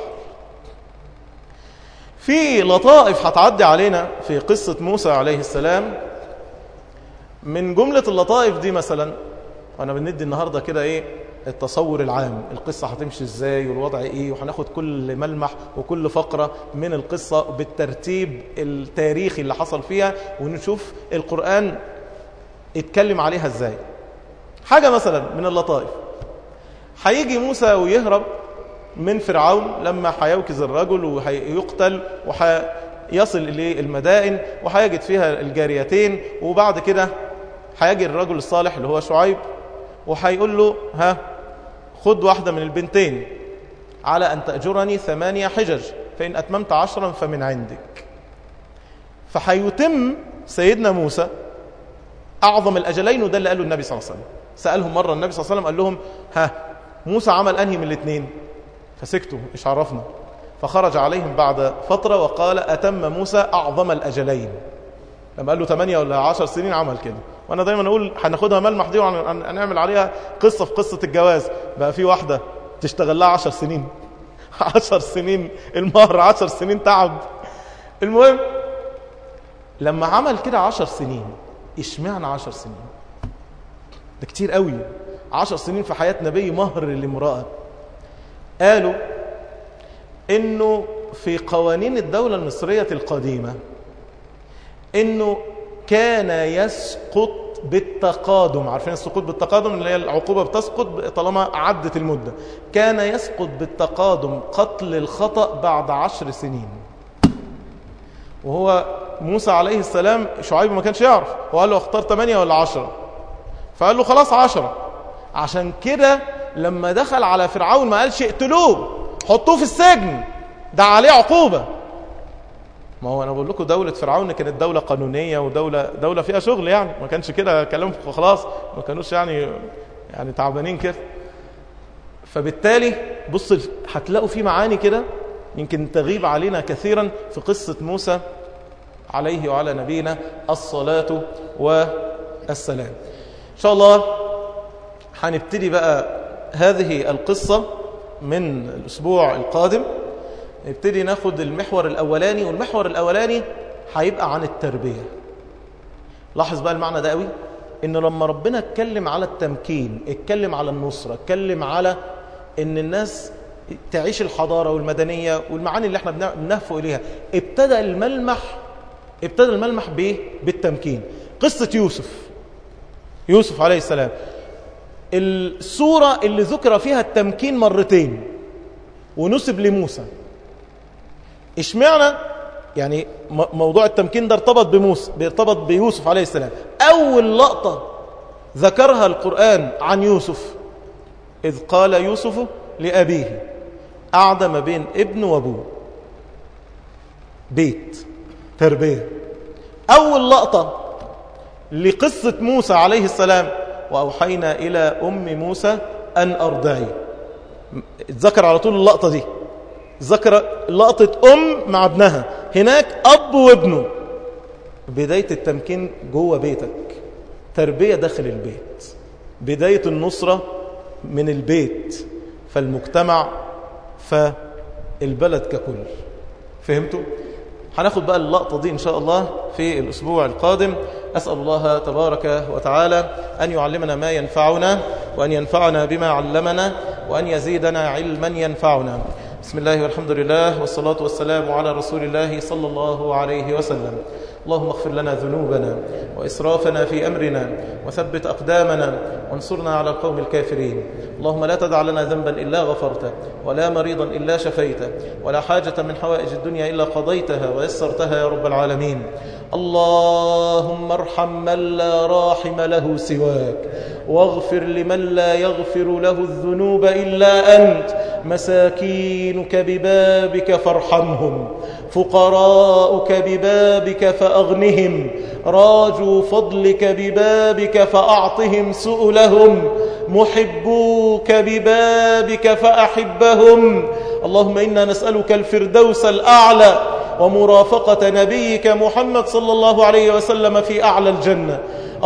Speaker 1: في لطائف هتعدي علينا في قصة موسى عليه السلام من جملة اللطائف دي مثلا وانا بندي النهاردة كده ايه التصور العام القصة هتمشي ازاي والوضع ايه وهناخد كل ملمح وكل فقرة من القصة بالترتيب التاريخي اللي حصل فيها ونشوف القرآن اتكلم عليها ازاي حاجة مثلا من اللطائف هيجي موسى ويهرب من فرعون لما هيوكز الرجل وهيقتل وهيصل إليه المدائن وهيجد فيها الجاريتين وبعد كده هيجي الرجل الصالح اللي هو شعيب وهيقول له ها خد واحدة من البنتين على أن تأجرني ثمانية حجج فإن أتممت عشرا فمن عندك فهيتم سيدنا موسى أعظم الأجلين وده اللي قاله النبي صلى الله عليه وسلم سألهم مرة النبي صلى الله عليه وسلم قال لهم ها موسى عمل أنهي من الاثنين فسكتوا مش عرفنا فخرج عليهم بعد فترة وقال أتم موسى أعظم الأجلين لما قال له 8 ولا 10 سنين عمل كده وانا دايما اقول هناخدها ملمح دي وهنعمل عليها قصة في قصة الجواز بقى في واحدة تشتغل لها 10 سنين 10 سنين المهر 10 سنين تعب المهم لما عمل كده 10 سنين اشمعنى 10 سنين ده كتير قوي 10 سنين في حياة نبي مهر لامرأة قالوا انه في قوانين الدولة المصرية القديمة انه كان يسقط بالتقادم عارفين السقوط بالتقادم اللي هي العقوبة بتسقط طالما عدت المدة كان يسقط بالتقادم قتل الخطأ بعد عشر سنين وهو موسى عليه السلام شعيب ما كانش يعرف هو قال له اختار ثمانية ولا عشرة فقال له خلاص عشرة عشان كده لما دخل على فرعون ما قالش اقتلوه حطوه في السجن ده عليه عقوبة ما هو انا بقول لكم دولة فرعون كانت دولة قانونية ودولة دولة فيها شغل يعني ما كانش كده كلام خلاص ما كانوش يعني يعني تعبانين كده فبالتالي بص هتلاقوا في معاني كده يمكن تغيب علينا كثيرا في قصة موسى عليه وعلى نبينا الصلاة والسلام إن شاء الله هنبتدي بقى هذه القصة من الأسبوع القادم نبتدي ناخد المحور الأولاني والمحور الأولاني هيبقى عن التربية لاحظ بقى المعنى ده قوي إن لما ربنا اتكلم على التمكين اتكلم على النصرة اتكلم على إن الناس تعيش الحضارة والمدنية والمعاني اللي احنا بنهفو إليها ابتدى الملمح ابتدى الملمح بايه بالتمكين قصة يوسف يوسف عليه السلام السورة اللي ذكر فيها التمكين مرتين ونسب لموسى اشمعنى يعني موضوع التمكين ده ارتبط بموسى ارتبط بيوسف عليه السلام أول لقطة ذكرها القرآن عن يوسف إذ قال يوسف لأبيه قعد ما بين ابن وابوه بيت تربية أول لقطة لقصة موسى عليه السلام وأوحينا إلى أم موسى أن أرضعي اتذكر على طول اللقطة دي ذكر لقطة أم مع ابنها هناك أب وابنه بداية التمكين جوه بيتك تربية داخل البيت بداية النصرة من البيت فالمجتمع فالبلد ككل فهمتوا؟ هناخد بقى اللقطة دي إن شاء الله في الأسبوع القادم أسأل الله تبارك وتعالى أن يعلمنا ما ينفعنا وأن ينفعنا بما علمنا وأن يزيدنا علما ينفعنا بسم الله والحمد لله والصلاة والسلام على رسول الله صلى الله عليه وسلم اللهم اغفر لنا ذنوبنا وإسرافنا في أمرنا وثبت أقدامنا وانصرنا على القوم الكافرين اللهم لا تدع لنا ذنبا إلا غفرته ولا مريضا إلا شفيته ولا حاجة من حوائج الدنيا إلا قضيتها ويسرتها يا رب العالمين اللهم ارحم من لا راحم له سواك واغفر لمن لا يغفر له الذنوب إلا أنت مساكينك ببابك فارحمهم فقراؤك ببابك فأغنهم راجوا فضلك ببابك فأعطهم سؤلهم محبوك ببابك فأحبهم اللهم إنا نسألك الفردوس الأعلى ومرافقة نبيك محمد صلى الله عليه وسلم في أعلى الجنة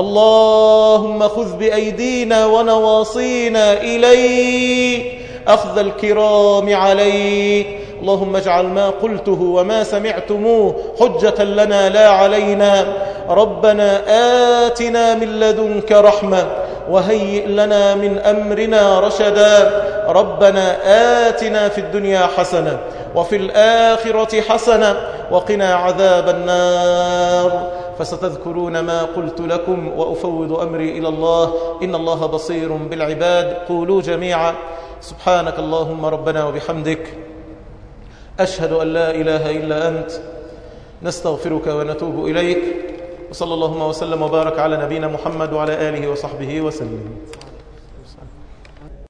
Speaker 1: اللهم خذ بأيدينا ونواصينا إليك أخذ الكرام عليك اللهم اجعل ما قلته وما سمعتموه حجة لنا لا علينا ربنا آتنا من لدنك رحمة وهيئ لنا من أمرنا رشدا ربنا آتنا في الدنيا حسنة وفي الآخرة حسنة وقنا عذاب النار فستذكرون ما قلت لكم وأفوض أمري إلى الله إن الله بصير بالعباد قولوا جميعا سبحانك اللهم ربنا وبحمدك أشهد أن لا إله إلا أنت نستغفرك ونتوب إليك وصلى اللهم وسلم وبارك على نبينا محمد وعلى آله وصحبه وسلم